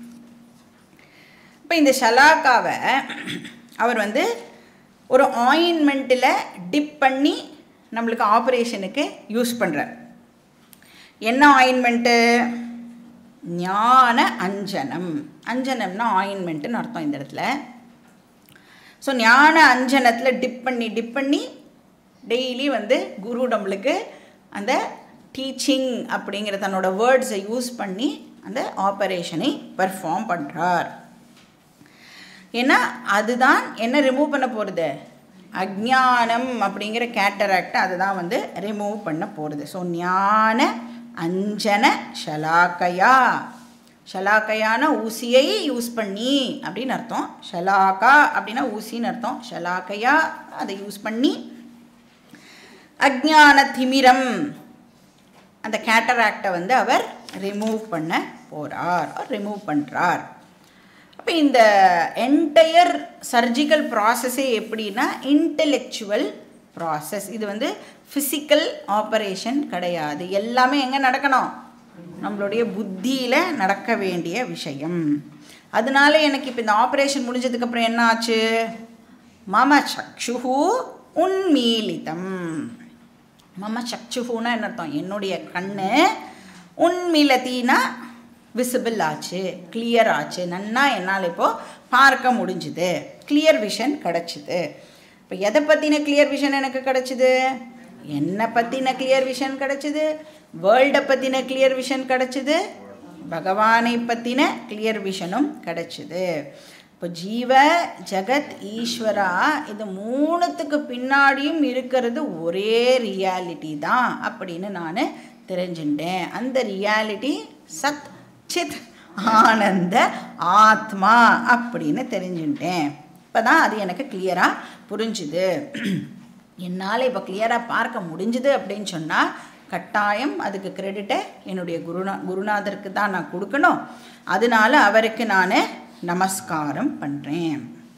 Speaker 1: இப்போ இந்த ஷலாக்காவை அவர் வந்து ஒரு ஆயின்மெண்ட்டில் டிப் பண்ணி நம்மளுக்கு ஆப்ரேஷனுக்கு யூஸ் பண்ணுறார் என்ன ஆயின்மெண்ட்டு ஞான அஞ்சனம் அஞ்சனம்னா ஆயின்மெண்ட்டுன்னு அர்த்தம் இந்த இடத்துல ஸோ ஞான அஞ்சனத்தில் டிப் பண்ணி டிப் பண்ணி டெய்லி வந்து குரு நம்மளுக்கு அந்த டீச்சிங் அப்படிங்கிற தன்னோட வேர்ட்ஸை யூஸ் பண்ணி அந்த ஆப்ரேஷனை பர்ஃபார்ம் பண்ணுறார் ஏன்னா அதுதான் என்ன ரிமூவ் பண்ண போகிறது அஜ்ஞானம் அப்படிங்கிற கேட்டராக்டை அதுதான் வந்து ரிமூவ் பண்ண போகிறது ஸோ ஞான அஞ்சன ஷலாக்கையா ஷலாக்கையான ஊசியை யூஸ் பண்ணி அப்படின்னு அர்த்தம் ஷலாக்கா அப்படின்னா ஊசின்னு அர்த்தம் ஷலாக்கையா அதை யூஸ் பண்ணி அஜ்ஞான திமிரம் அந்த கேட்டராக்டை வந்து அவர் ரிமூவ் பண்ண போகிறார் ரிமூவ் பண்ணுறார் அப்போ இந்த என்டையர் சர்ஜிக்கல் ப்ராசஸே எப்படின்னா இன்டெலெக்சுவல் ப்ராசஸ் இது வந்து ஃபிசிக்கல் ஆப்ரேஷன் கிடையாது எல்லாமே எங்கே நடக்கணும் நம்மளுடைய புத்தியில் நடக்க வேண்டிய விஷயம் அதனால எனக்கு இப்போ இந்த ஆப்ரேஷன் முடிஞ்சதுக்கப்புறம் என்ன ஆச்சு மம சக்ஷுஹு உன்மீலிதம் மம சக்ஷுஹுன்னா என்ன அர்த்தம் என்னுடைய கண்ணு உன்மிலத்தினா விசிபிள் ஆச்சு கிளியர் ஆச்சு நன்னா என்னால் இப்போது பார்க்க முடிஞ்சுது கிளியர் விஷன் கிடச்சிது இப்போ எதை பற்றின கிளியர் விஷன் எனக்கு கிடச்சிது என்னை பற்றின கிளியர் விஷன் கிடச்சிது வேர்ல்டை பற்றின கிளியர் விஷன் கிடச்சிது பகவானை பற்றின கிளியர் விஷனும் கிடச்சிது இப்போ ஜீவ ஜெகத் ஈஸ்வரா இது மூணுத்துக்கு பின்னாடியும் இருக்கிறது ஒரே ரியாலிட்டி தான் அப்படின்னு நான் தெரிஞ்சுட்டேன் அந்த ரியாலிட்டி சத் சித் ஆனந்த ஆத்மா அப்படின்னு தெரிஞ்சுட்டேன் இப்போ தான் அது எனக்கு கிளியராக புரிஞ்சுது என்னால் இப்போ கிளியராக பார்க்க முடிஞ்சுது அப்படின்னு சொன்னால் கட்டாயம் அதுக்கு கிரெடிட்டை என்னுடைய குருநா குருநாதருக்கு தான் நான் கொடுக்கணும் அதனால அவருக்கு நான் நமஸ்காரம் பண்ணுறேன்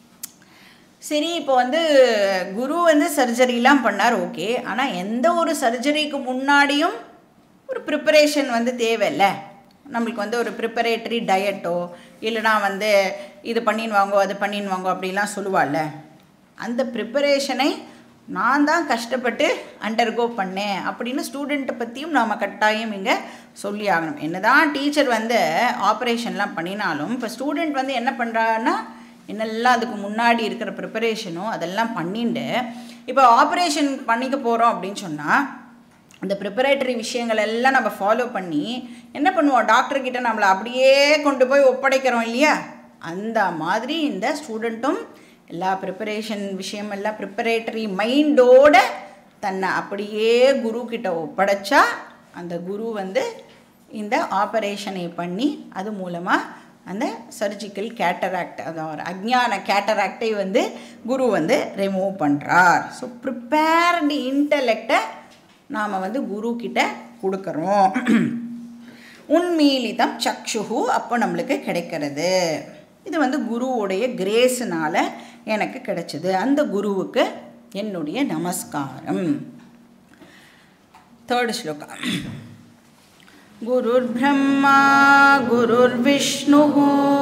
Speaker 1: சரி இப்போ வந்து குரு வந்து சர்ஜரிலாம் பண்ணார் ஓகே ஆனால் எந்த ஒரு சர்ஜரிக்கு முன்னாடியும் ஒரு ப்ரிப்பரேஷன் வந்து தேவையில்ல நம்மளுக்கு வந்து ஒரு ப்ரிப்பரேட்டரி டயட்டோ இல்லைனா வந்து இது பண்ணின்னு வாங்கோ அது பண்ணின்னு வாங்கோ அப்படிலாம் சொல்லுவாள்ல அந்த ப்ரிப்பரேஷனை நான் தான் கஷ்டப்பட்டு அண்டர்கோ பண்ணேன் அப்படின்னு ஸ்டூடெண்ட்டை பற்றியும் நாம் கட்டாயம் இங்கே சொல்லி ஆகணும் என்னதான் டீச்சர் வந்து ஆப்ரேஷன்லாம் பண்ணினாலும் இப்போ ஸ்டூடெண்ட் வந்து என்ன பண்ணுறான்னா என்னெல்லாம் அதுக்கு முன்னாடி இருக்கிற ப்ரிப்பரேஷனோ அதெல்லாம் பண்ணிட்டு இப்போ ஆப்ரேஷன் பண்ணிக்க போகிறோம் அப்படின்னு சொன்னால் அந்த ப்ரிப்பரேட்டரி விஷயங்கள் எல்லாம் நம்ம ஃபாலோ பண்ணி என்ன பண்ணுவோம் டாக்டர்கிட்ட நம்மளை அப்படியே கொண்டு போய் ஒப்படைக்கிறோம் இல்லையா அந்த மாதிரி இந்த ஸ்டூடெண்ட்டும் எல்லா ப்ரிப்பரேஷன் விஷயமெல்லாம் ப்ரிப்பரேட்டரி மைண்டோட தன்னை அப்படியே குரு கிட்ட ஒப்படைச்சா அந்த குரு வந்து இந்த ஆப்ரேஷனை பண்ணி அது மூலமாக அந்த சர்ஜிக்கல் கேட்டராக்ட் அதாவது அஜ்ஞான கேட்டராக்டை வந்து குரு வந்து ரிமூவ் பண்ணுறார் ஸோ ப்ரிப்பேர்டு இன்டலெக்டை நாம் வந்து குரு கிட்ட கொடுக்குறோம் உன்மீலிதம் சக்ஷுகு அப்போ நம்மளுக்கு கிடைக்கிறது இது வந்து குருவுடைய கிரேஸுனால எனக்கு கிடைச்சது அந்த குருவுக்கு என்னுடைய நமஸ்காரம் தேர்ட் ஸ்லோகா गुरुर्ब्रह्मा गुरुर्विष्णुः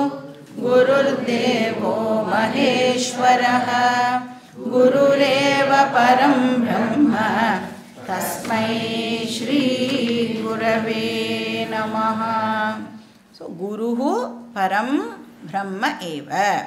Speaker 1: गुरुर्देवो महेश्वरः गुरुरेव परं ब्रह्म तस्मै श्रीगुरवे नमः ஸோ குருஹு பரம் பிரம்ம ஏவ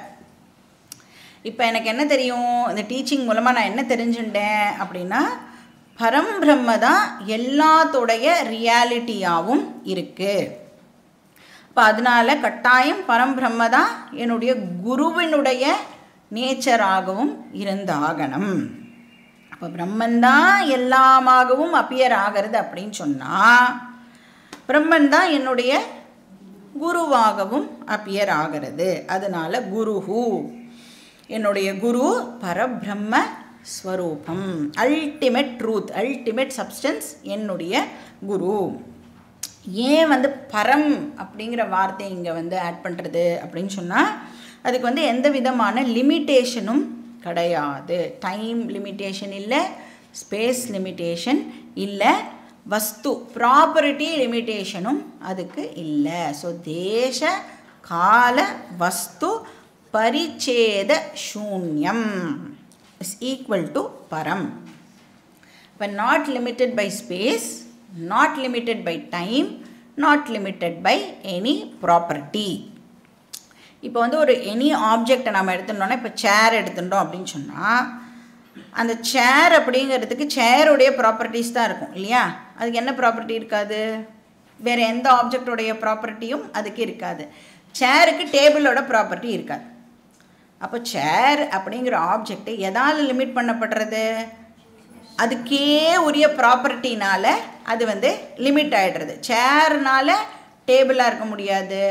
Speaker 1: இப்போ எனக்கு என்ன தெரியும் இந்த டீச்சிங் மூலமாக நான் என்ன தெரிஞ்சுட்டேன் அப்படின்னா பரம்பிரம்ம தான் எல்லாத்தோடைய ரியாலிட்டியாகவும் இருக்குது அப்போ அதனால கட்டாயம் பரம்பிரம்ம தான் என்னுடைய குருவினுடைய நேச்சராகவும் இருந்தாகணும் அப்போ பிரம்மன்தான் எல்லாமாகவும் அப்பியர் ஆகிறது அப்படின்னு சொன்னால் பிரம்மன் தான் என்னுடைய குருவாகவும் அப்பியர் ஆகிறது அதனால குருஹு என்னுடைய குரு பரபிரம்ம ஸ்வரூபம் அல்டிமேட் ட்ரூத் அல்டிமேட் சப்ஸ்டன்ஸ் என்னுடைய குரு ஏன் வந்து பரம் அப்படிங்கிற வார்த்தை இங்கே வந்து ஆட் பண்ணுறது அப்படின்னு சொன்னால் அதுக்கு வந்து எந்த விதமான லிமிட்டேஷனும் கிடையாது டைம் லிமிட்டேஷன் இல்லை ஸ்பேஸ் லிமிட்டேஷன் இல்லை வஸ்து ப்ராப்பர்ட்டி லிமிட்டேஷனும் அதுக்கு இல்லை ஸோ தேச கால வஸ்து பரிச்சேத சூன்யம் is equal to param but not limited by space not limited by time not limited by any property இப்போ வந்து ஒரு எனி ஆப்ஜெக்டை நம்ம எடுத்துட்டோம்னா இப்போ சேர் எடுத்துட்டோம் அப்படின்னு சொன்னால் அந்த சேர் அப்படிங்கிறதுக்கு சேருடைய ப்ராப்பர்ட்டிஸ் தான் இருக்கும் இல்லையா அதுக்கு என்ன ப்ராப்பர்ட்டி இருக்காது வேறு எந்த ஆப்ஜெக்டோடைய ப்ராப்பர்ட்டியும் அதுக்கு இருக்காது சேருக்கு டேபிளோட ப்ராப்பர்ட்டி இருக்காது அப்போ சேர் அப்படிங்கிற ஆப்ஜெக்ட் எதால் லிமிட் பண்ணப்படுறது அதுக்கே உரிய ப்ராப்பர்ட்டினால அது வந்து லிமிட் ஆகிடுறது சேர்னால டேபிளாக இருக்க முடியாது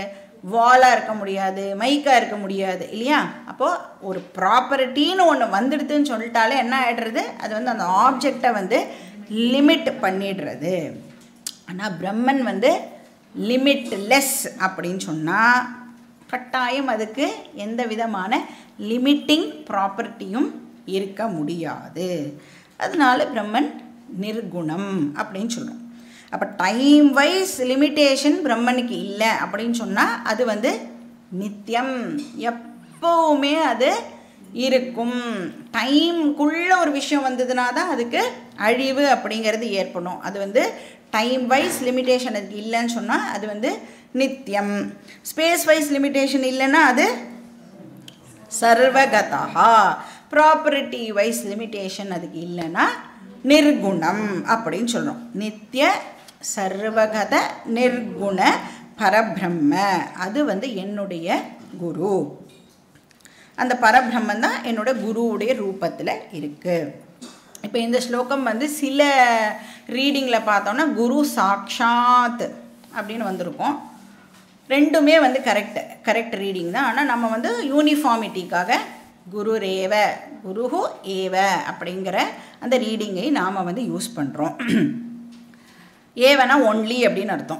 Speaker 1: வாலாக இருக்க முடியாது மைக்காக இருக்க முடியாது இல்லையா அப்போது ஒரு ப்ராப்பர்ட்டின்னு ஒன்று வந்துடுதுன்னு சொல்லிட்டாலே என்ன ஆகிடுறது அது வந்து அந்த ஆப்ஜெக்டை வந்து லிமிட் பண்ணிடுறது ஆனால் பிரம்மன் வந்து லிமிட்லெஸ் அப்படின்னு சொன்னால் கட்டாயம் அதுக்கு எந்த விதமான லிமிட்டிங் ப்ராப்பர்ட்டியும் இருக்க முடியாது அதனால பிரம்மன் நிர்குணம் அப்படின்னு சொல்கிறோம் அப்போ டைம் வைஸ் லிமிட்டேஷன் பிரம்மனுக்கு இல்லை அப்படின்னு சொன்னால் அது வந்து நித்தியம் எப்பவுமே அது இருக்கும் டைம்குள்ளே ஒரு விஷயம் வந்ததுனா தான் அதுக்கு அழிவு அப்படிங்கிறது ஏற்படும் அது வந்து டைம் வைஸ் லிமிட்டேஷன் அதுக்கு இல்லைன்னு சொன்னால் அது வந்து நித்தியம் ஸ்பேஸ் வைஸ் லிமிட்டேஷன் இல்லைன்னா அது சர்வகதா ப்ராப்பர்ட்டி வைஸ் லிமிட்டேஷன் அதுக்கு இல்லைன்னா நிர்குணம் அப்படின்னு சொல்கிறோம் நித்திய சர்வகத நிர்குண பரபிரம்ம அது வந்து என்னுடைய குரு அந்த பரபிரம்மன் தான் என்னோட குருவுடைய ரூபத்தில் இருக்குது இப்போ இந்த ஸ்லோகம் வந்து சில ரீடிங்கில் பார்த்தோன்னா குரு சாக்ஷாத் அப்படின்னு வந்திருக்கும் ரெண்டுமே வந்து கரெக்ட் கரெக்ட் ரீடிங் தான் ஆனால் நம்ம வந்து யூனிஃபார்மிட்டிக்காக குரு ரேவ குருஹு ஏவ அப்படிங்கிற அந்த ரீடிங்கை நாம் வந்து யூஸ் பண்ணுறோம் ஏவனா ஒன்லி அப்படின்னு அர்த்தம்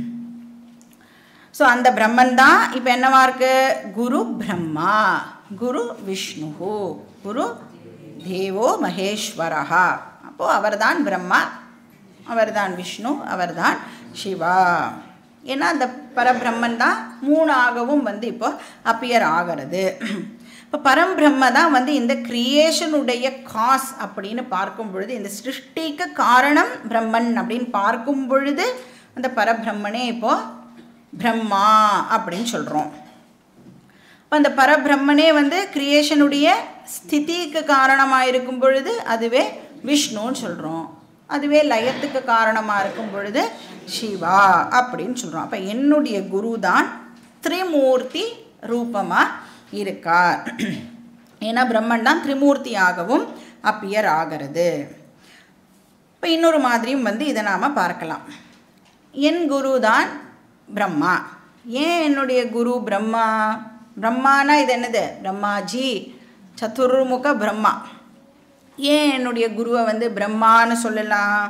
Speaker 1: ஸோ அந்த பிரம்மன் தான் இப்போ என்னவா இருக்கு குரு பிரம்மா குரு விஷ்ணு குரு தேவோ மகேஸ்வரஹா அப்போது அவர்தான் பிரம்மா அவர்தான் விஷ்ணு அவர்தான் சிவா ஏன்னா அந்த பரபிரம்மன் தான் மூணாகவும் வந்து இப்போ அப்பியர் ஆகிறது இப்போ பரம்பிரம்ம தான் வந்து இந்த கிரியேஷனுடைய காஸ் அப்படின்னு பார்க்கும் பொழுது இந்த சிருஷ்டிக்கு காரணம் பிரம்மன் அப்படின்னு பார்க்கும் பொழுது அந்த பரபிரம்மனே இப்போ பிரம்மா அப்படின்னு சொல்கிறோம் இப்போ அந்த பரபிரம்மனே வந்து கிரியேஷனுடைய ஸ்திதிக்கு காரணமாக இருக்கும் பொழுது அதுவே விஷ்ணுன்னு சொல்கிறோம் அதுவே லயத்துக்கு காரணமாக இருக்கும் பொழுது சிவா அப்படின்னு சொல்கிறோம் அப்போ என்னுடைய குரு தான் திரிமூர்த்தி ரூபமாக இருக்கார் ஏன்னா பிரம்மன் தான் திரிமூர்த்தியாகவும் அப்பியர் ஆகிறது இப்போ இன்னொரு மாதிரியும் வந்து இதை நாம் பார்க்கலாம் என் குரு தான் பிரம்மா ஏன் என்னுடைய குரு பிரம்மா பிரம்மானா இது என்னது பிரம்மாஜி சதுர்முக பிரம்மா ஏன் என்னுடைய குருவை வந்து பிரம்மான்னு சொல்லலாம்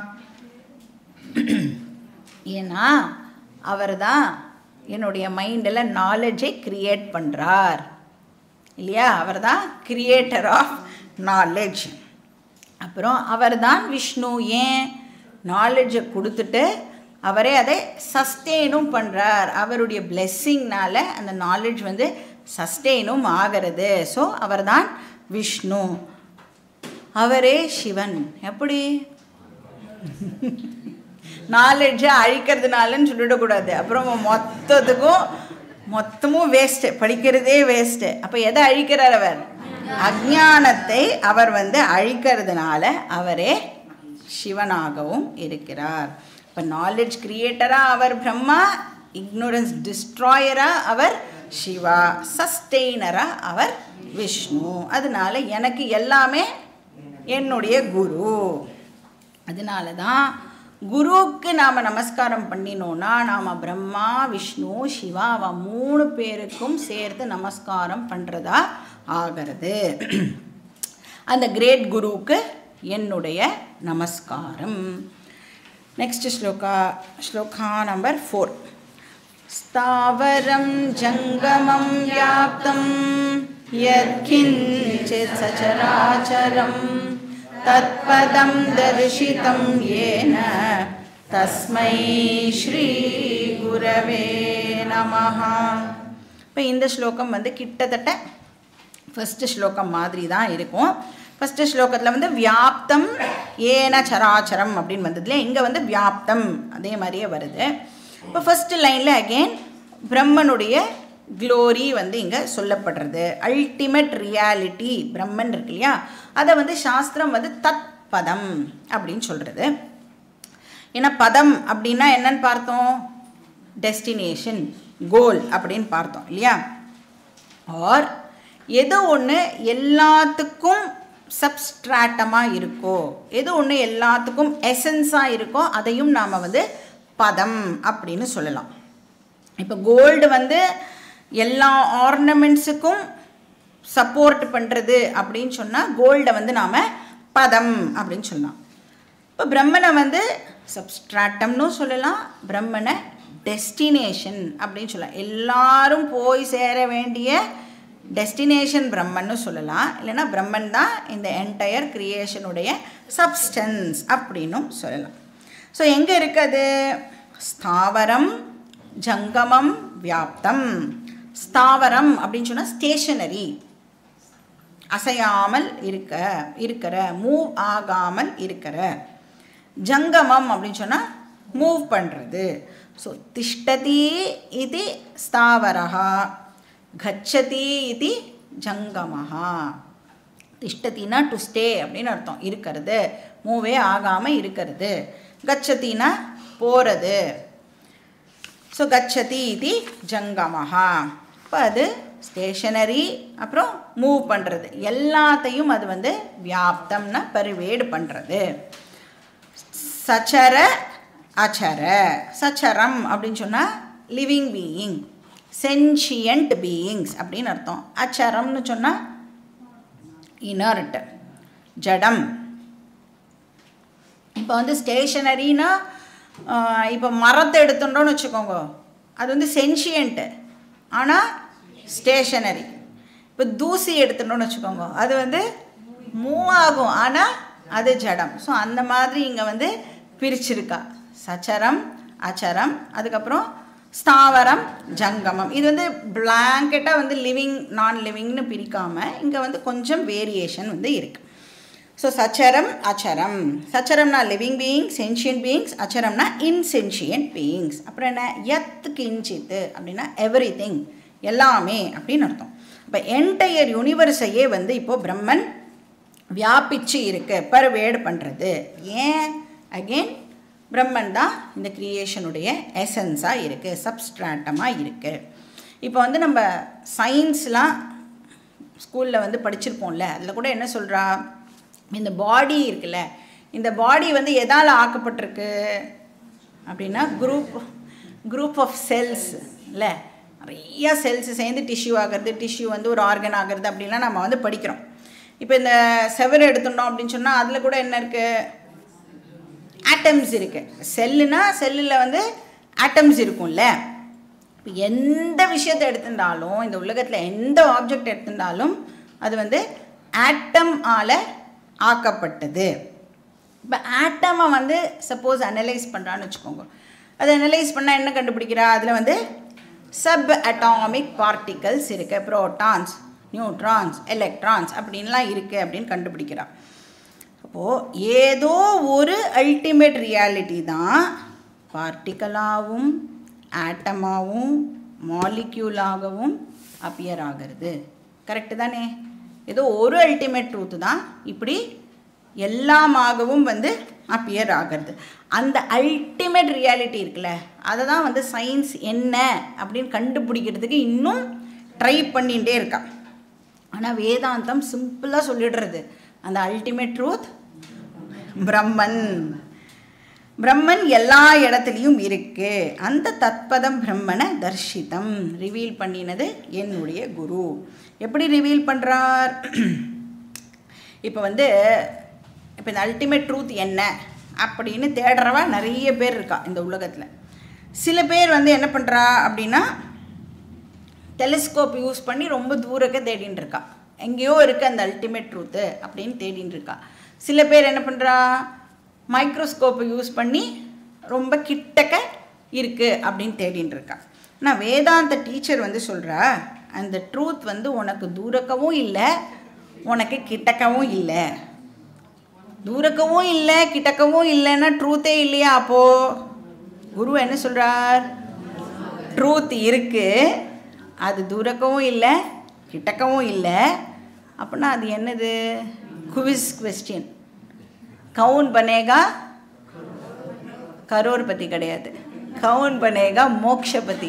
Speaker 1: ஏன்னா அவர் தான் என்னுடைய மைண்டில் நாலேஜை கிரியேட் பண்ணுறார் இல்லையா அவர் தான் கிரியேட்டர் ஆஃப் நாலேஜ் அப்புறம் அவர் தான் விஷ்ணு ஏன் நாலேஜை கொடுத்துட்டு அவரே அதை சஸ்டெயினும் பண்ணுறார் அவருடைய பிளெஸ்ஸிங்னால அந்த நாலேஜ் வந்து சஸ்டெயினும் ஆகிறது ஸோ அவர் தான் விஷ்ணு அவரே சிவன் எப்படி நாலேஜை அழிக்கிறதுனாலன்னு சொல்லிடக்கூடாது அப்புறம் மொத்தத்துக்கும் மொத்தமும் வேஸ்ட்டு படிக்கிறதே வேஸ்ட்டு அப்போ எதை அழிக்கிறார் அவர் அஜானத்தை அவர் வந்து அழிக்கிறதுனால அவரே சிவனாகவும் இருக்கிறார் இப்போ நாலேஜ் கிரியேட்டராக அவர் பிரம்மா இக்னோரன்ஸ் டிஸ்ட்ராயராக அவர் சிவா சஸ்டெய்னராக அவர் விஷ்ணு அதனால எனக்கு எல்லாமே என்னுடைய குரு அதனால தான் குருவுக்கு நாம் நமஸ்காரம் பண்ணினோன்னா நாம் பிரம்மா விஷ்ணு சிவா அவ மூணு பேருக்கும் சேர்த்து நமஸ்காரம் பண்ணுறதா ஆகிறது அந்த கிரேட் குருவுக்கு என்னுடைய நமஸ்காரம் next shloka shloka number four ஸ்தாவரம் ஜங்கமம் வியாப்தம் யத்கிஞ்சித் சச்சராச்சரம் தத்பதம் தரிசிதம் ஏன தஸ்மை ஸ்ரீ குரவே நமஹா இப்போ இந்த ஸ்லோகம் வந்து கிட்டத்தட்ட ஃபஸ்ட்டு ஸ்லோகம் மாதிரி தான் இருக்கும் ஃபஸ்ட்டு ஸ்லோகத்தில் வந்து வியாப்தம் ஏன சராச்சரம் அப்படின்னு வந்ததுல இங்கே வந்து வியாப்தம் அதே மாதிரியே வருது இப்போ ஃபஸ்ட்டு லைனில் அகெயின் பிரம்மனுடைய க்ளோரி வந்து இங்கே சொல்லப்படுறது அல்டிமேட் ரியாலிட்டி பிரம்மன் இருக்கு இல்லையா அதை வந்து சாஸ்திரம் வந்து தத் பதம் அப்படின்னு சொல்கிறது ஏன்னா பதம் அப்படின்னா என்னன்னு பார்த்தோம் டெஸ்டினேஷன் கோல் அப்படின்னு பார்த்தோம் இல்லையா ஆர் எது ஒன்று எல்லாத்துக்கும் சப்ஸ்ட்ராட்டமாக இருக்கோ எது ஒன்று எல்லாத்துக்கும் எசன்ஸாக இருக்கோ அதையும் நாம் வந்து பதம் அப்படின்னு சொல்லலாம் இப்போ கோல்டு வந்து எல்லா ஆர்னமெண்ட்ஸுக்கும் சப்போர்ட் பண்ணுறது அப்படின்னு சொன்னால் கோல்டை வந்து நாம் பதம் அப்படின்னு சொல்லலாம் இப்போ பிரம்மனை வந்து சப்ஸ்ட்ராட்டம்னு சொல்லலாம் பிரம்மனை டெஸ்டினேஷன் அப்படின்னு சொல்லலாம் எல்லாரும் போய் சேர வேண்டிய டெஸ்டினேஷன் பிரம்மன்னு சொல்லலாம் இல்லைன்னா பிரம்மன் தான் இந்த என்டையர் கிரியேஷனுடைய சப்ஸ்டன்ஸ் அப்படின்னும் சொல்லலாம் ஸோ எங்கே இருக்குது ஸ்தாவரம் ஜங்கமம் வியாப்தம் ஸ்தாவரம் அப்படின்னு சொன்னால் ஸ்டேஷனரி அசையாமல் இருக்க இருக்கிற மூவ் ஆகாமல் இருக்கிற ஜங்கமம் அப்படின்னு சொன்னால் மூவ் பண்ணுறது ஸோ திஷ்டதி இது ஸ்தாவரா கச்சதி இது ஜங்கமஹா திஷ்டத்தினா டு ஸ்டே அப்படின்னு அர்த்தம் இருக்கிறது மூவே ஆகாமல் இருக்கிறது கச்சத்தினா போகிறது ஸோ கச்சதி இது ஜங்கமஹா இப்போ அது ஸ்டேஷனரி அப்புறம் மூவ் பண்ணுறது எல்லாத்தையும் அது வந்து வியாப்தம்னா பரிவேடு பண்ணுறது சச்சர அச்சர சச்சரம் அப்படின்னு சொன்னால் லிவிங் பீயிங் சென்ஷியன்ட் பீயிங்ஸ் அப்படின்னு அர்த்தம் அச்சரம்னு சொன்னால் இனர்ட் ஜடம் இப்போ வந்து ஸ்டேஷனரினா இப்போ மரத்தை எடுத்துட்டோன்னு வச்சுக்கோங்க அது வந்து சென்ஷியன்ட்டு ஆனால் ஸ்டேஷனரி இப்போ தூசி எடுத்துட்டோன்னு வச்சுக்கோங்க அது வந்து மூவ் ஆகும் ஆனால் அது ஜடம் ஸோ அந்த மாதிரி இங்கே வந்து பிரிச்சிருக்கா சச்சரம் அச்சரம் அதுக்கப்புறம் ஸ்தாவரம் ஜங்கமம் இது வந்து பிளாங்கெட்டாக வந்து லிவிங் நான் லிவிங்னு பிரிக்காமல் இங்கே வந்து கொஞ்சம் வேரியேஷன் வந்து இருக்குது ஸோ சச்சரம் அச்சரம் சச்சரம்னா லிவிங் பீயிங்ஸ் சென்ஷியன்ட் பீயிங்ஸ் அச்சரம்னா இன்சென்ஷியன்ட் பீயிங்ஸ் அப்புறம் என்ன எத் கிஞ்சித்து அப்படின்னா எவ்ரி திங் எல்லாமே அப்படின்னு அர்த்தம் இப்போ என்டையர் யூனிவர்ஸையே வந்து இப்போது பிரம்மன் வியாபிச்சு இருக்கு பர்வேடு பண்ணுறது ஏன் அகெயின் பிரம்மன் தான் இந்த கிரியேஷனுடைய எசன்ஸாக இருக்குது சப்ஸ்ட்ராட்டமாக இருக்குது இப்போ வந்து நம்ம சயின்ஸ்லாம் ஸ்கூலில் வந்து படிச்சிருப்போம்ல அதில் கூட என்ன சொல்கிறா இந்த பாடி இருக்குல்ல இந்த பாடி வந்து எதால் ஆக்கப்பட்டிருக்கு அப்படின்னா குரூப் குரூப் ஆஃப் செல்ஸ் இல்லை நிறைய செல்ஸ் சேர்ந்து டிஷ்யூ ஆகிறது டிஷ்யூ வந்து ஒரு ஆர்கன் ஆகிறது அப்படின்லாம் நம்ம வந்து படிக்கிறோம் இப்போ இந்த செவர் எடுத்துட்டோம் அப்படின்னு சொன்னால் அதில் கூட என்ன இருக்குது ஆட்டம்ஸ் இருக்குது செல்லுனா செல்லில் வந்து ஆட்டம்ஸ் இருக்கும்ல இப்போ எந்த விஷயத்தை எடுத்துட்டாலும் இந்த உலகத்தில் எந்த ஆப்ஜெக்ட் எடுத்துட்டாலும் அது வந்து ஆட்டம் ஆல ஆக்கப்பட்டது இப்போ ஆட்டமை வந்து சப்போஸ் அனலைஸ் பண்ணுறான்னு வச்சுக்கோங்க அதை அனலைஸ் பண்ணால் என்ன கண்டுபிடிக்கிறா அதில் வந்து சப் அட்டாமிக் பார்ட்டிகல்ஸ் இருக்குது ப்ரோட்டான்ஸ் நியூட்ரான்ஸ் எலக்ட்ரான்ஸ் அப்படின்லாம் இருக்குது அப்படின்னு கண்டுபிடிக்கிறா அப்போது ஏதோ ஒரு அல்டிமேட் ரியாலிட்டி தான் பார்ட்டிக்கலாகவும் ஆட்டமாகவும் மாலிக்யூலாகவும் அப்பியர் ஆகிறது கரெக்டு தானே ஏதோ ஒரு அல்டிமேட் ட்ரூத்து தான் இப்படி எல்லாமாகவும் வந்து அப்பியர் ஆகிறது அந்த அல்டிமேட் ரியாலிட்டி இருக்குல்ல அதை தான் வந்து சயின்ஸ் என்ன அப்படின்னு கண்டுபிடிக்கிறதுக்கு இன்னும் ட்ரை பண்ணிகிட்டே இருக்கா ஆனால் வேதாந்தம் சிம்பிளாக சொல்லிடுறது அந்த அல்டிமேட் ட்ரூத் பிரம்மன் பிரம்மன் எல்லா இடத்துலையும் இருக்கு அந்த தத்பதம் பிரம்மனை தர்ஷிதம் ரிவீல் பண்ணினது என்னுடைய குரு எப்படி ரிவீல் பண்ணுறார் இப்போ வந்து இப்போ இந்த அல்டிமேட் ட்ரூத் என்ன அப்படின்னு தேடுறவா நிறைய பேர் இருக்கா இந்த உலகத்தில் சில பேர் வந்து என்ன பண்ணுறா அப்படின்னா டெலிஸ்கோப் யூஸ் பண்ணி ரொம்ப தூரக்க தேடின்னு இருக்கா எங்கேயோ இருக்குது அந்த அல்டிமேட் ட்ரூத்து அப்படின்னு தேடின்னு இருக்கா சில பேர் என்ன பண்ணுறா மைக்ரோஸ்கோப்பை யூஸ் பண்ணி ரொம்ப கிட்டக்க இருக்குது அப்படின்னு தேடின்னு இருக்கா ஆனால் வேதாந்த டீச்சர் வந்து சொல்கிறா அந்த ட்ரூத் வந்து உனக்கு தூரக்கவும் இல்லை உனக்கு கிட்டக்கவும் இல்லை தூரக்கவும் இல்லை கிட்டக்கவும் இல்லைன்னா ட்ரூத்தே இல்லையா அப்போது குரு என்ன சொல்கிறார் ட்ரூத் இருக்குது அது தூரக்கவும் இல்லை கிட்டக்கவும் இல்லை அப்படின்னா அது என்னது குவிஸ் கொஸ்டின் கவுன் பனேகா கரோர்பதி கிடையாது கவுன் பனேகா மோக்ஷபதி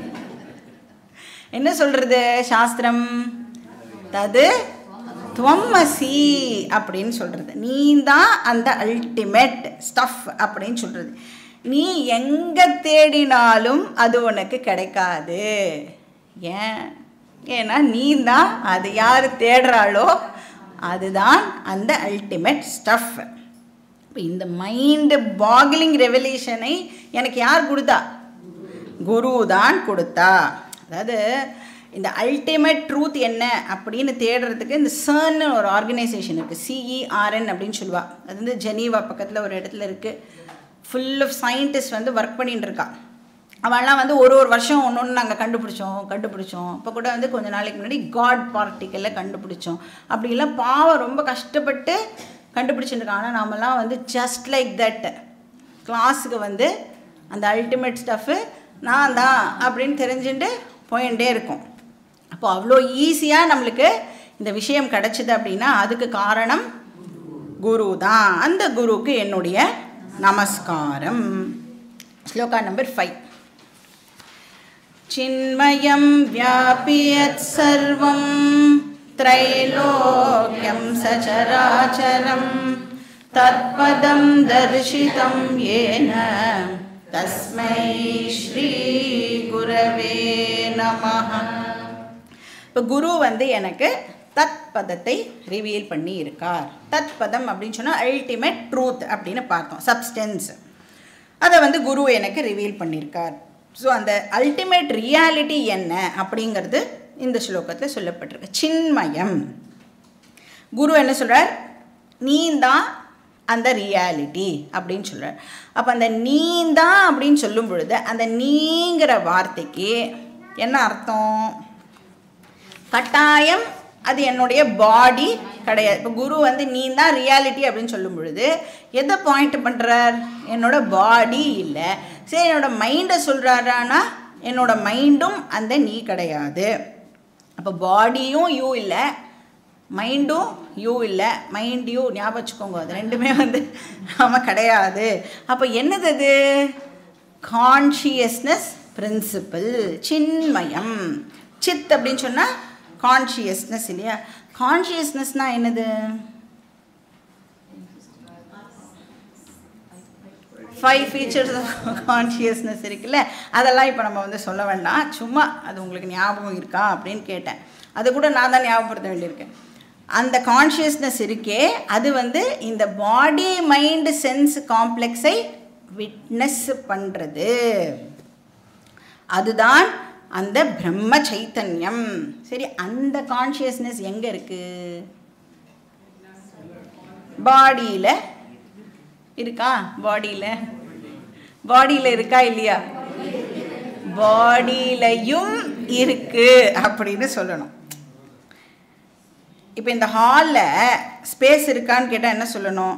Speaker 1: என்ன சொல்கிறது சாஸ்திரம் தது துவம்மசி அப்படின்னு சொல்கிறது நீ தான் அந்த அல்டிமேட் ஸ்டஃப் அப்படின்னு சொல்கிறது நீ எங்கே தேடினாலும் அது உனக்கு கிடைக்காது ஏன் ஏன்னா நீ தான் அது யார் தேடுறாளோ அதுதான் அந்த அல்டிமேட் ஸ்டஃப் இப்போ இந்த மைண்டு பாகிலிங் ரெவல்யூஷனை எனக்கு யார் கொடுத்தா குரு தான் கொடுத்தா அதாவது இந்த அல்டிமேட் ட்ரூத் என்ன அப்படின்னு தேடுறதுக்கு இந்த சர்ன்னு ஒரு ஆர்கனைசேஷன் இருக்குது சிஇஆர்என் அப்படின்னு சொல்லுவா அது வந்து ஜெனீவா பக்கத்தில் ஒரு இடத்துல இருக்குது ஃபுல் ஆஃப் சயின்டிஸ்ட் வந்து ஒர்க் பண்ணிட்டு இருக்கா அவள்லாம் வந்து ஒரு ஒரு வருஷம் ஒன்று ஒன்று நாங்கள் கண்டுபிடிச்சோம் கண்டுபிடிச்சோம் இப்போ கூட வந்து கொஞ்ச நாளைக்கு முன்னாடி காட் பார்ட்டிக்கலில் கண்டுபிடிச்சோம் அப்படிலாம் பாவம் ரொம்ப கஷ்டப்பட்டு கண்டுபிடிச்சிருக்காங்க ஆனால் நாமெல்லாம் வந்து ஜஸ்ட் லைக் தட் கிளாஸுக்கு வந்து அந்த அல்டிமேட் ஸ்டஃப்பு நான் தான் அப்படின்னு தெரிஞ்சுட்டு போயிட்டே இருக்கும் அப்போ அவ்வளோ ஈஸியாக நம்மளுக்கு இந்த விஷயம் கிடச்சிது அப்படின்னா அதுக்கு காரணம் குரு தான் அந்த குருவுக்கு என்னுடைய நமஸ்காரம் ஸ்லோகா நம்பர் ஃபைவ் चिन्मयं व्यापि यत्सर्वं त्रैलोक्यं सचराचरं तत्पदं दर्शितं येन तस्मै श्रीगुरवे नमः இப்போ குரு வந்து எனக்கு தத் பதத்தை ரிவீல் பண்ணி இருக்கார் தத் பதம் அப்படின்னு சொன்னால் அல்டிமேட் ட்ரூத் அப்படின்னு பார்த்தோம் சப்ஸ்டன்ஸ் அதை வந்து குரு எனக்கு ரிவீல் பண்ணியிருக்கார் ஸோ அந்த அல்டிமேட் ரியாலிட்டி என்ன அப்படிங்கிறது இந்த ஸ்லோகத்தில் சொல்லப்பட்டிருக்கு சின்மயம் குரு என்ன சொல்கிறார் நீ தான் அந்த ரியாலிட்டி அப்படின்னு சொல்கிறார் அப்போ அந்த நீ தான் அப்படின்னு சொல்லும் பொழுது அந்த நீங்கிற வார்த்தைக்கு என்ன அர்த்தம் கட்டாயம் அது என்னுடைய பாடி கிடையாது இப்போ குரு வந்து நீ தான் ரியாலிட்டி அப்படின்னு சொல்லும் பொழுது எதை பாயிண்ட் பண்ணுறார் என்னோட பாடி இல்லை சரி என்னோட மைண்டை சொல்கிறாரானா என்னோட மைண்டும் அந்த நீ கிடையாது அப்போ பாடியும் யூ இல்லை மைண்டும் யூ இல்லை மைண்ட் யூ ஞாபகம் வச்சுக்கோங்க அது ரெண்டுமே வந்து நாம கிடையாது அப்போ என்னது அது கான்ஷியஸ்னஸ் பிரின்சிபிள் சின்மயம் சித் அப்படின்னு சொன்னால் கான்ஷியஸ்னஸ் இல்லையா கான்ஷியஸ்னஸ்னால் என்னது ஃபைவ் ஃபீச்சர்ஸ் ஆஃப் கான்ஷியஸ்னஸ் இருக்குல்ல அதெல்லாம் இப்போ நம்ம வந்து சொல்ல வேண்டாம் சும்மா அது உங்களுக்கு ஞாபகம் இருக்கா அப்படின்னு கேட்டேன் அது கூட நான் தான் ஞாபகப்படுத்த வேண்டியிருக்கேன் அந்த கான்ஷியஸ்னஸ் இருக்கே அது வந்து இந்த பாடி மைண்டு சென்ஸ் காம்ப்ளெக்ஸை விட்னஸ் பண்ணுறது அதுதான் அந்த பிரம்ம சைத்தன்யம் சரி அந்த கான்ஷியஸ்னஸ் எங்கே இருக்குது பாடியில் இருக்கா பாடியில் பாடியில் இருக்கா இல்லையா பாடியிலையும் இருக்கு அப்படின்னு சொல்லணும் இப்போ இந்த ஹாலில் ஸ்பேஸ் இருக்கான்னு கேட்டால் என்ன சொல்லணும்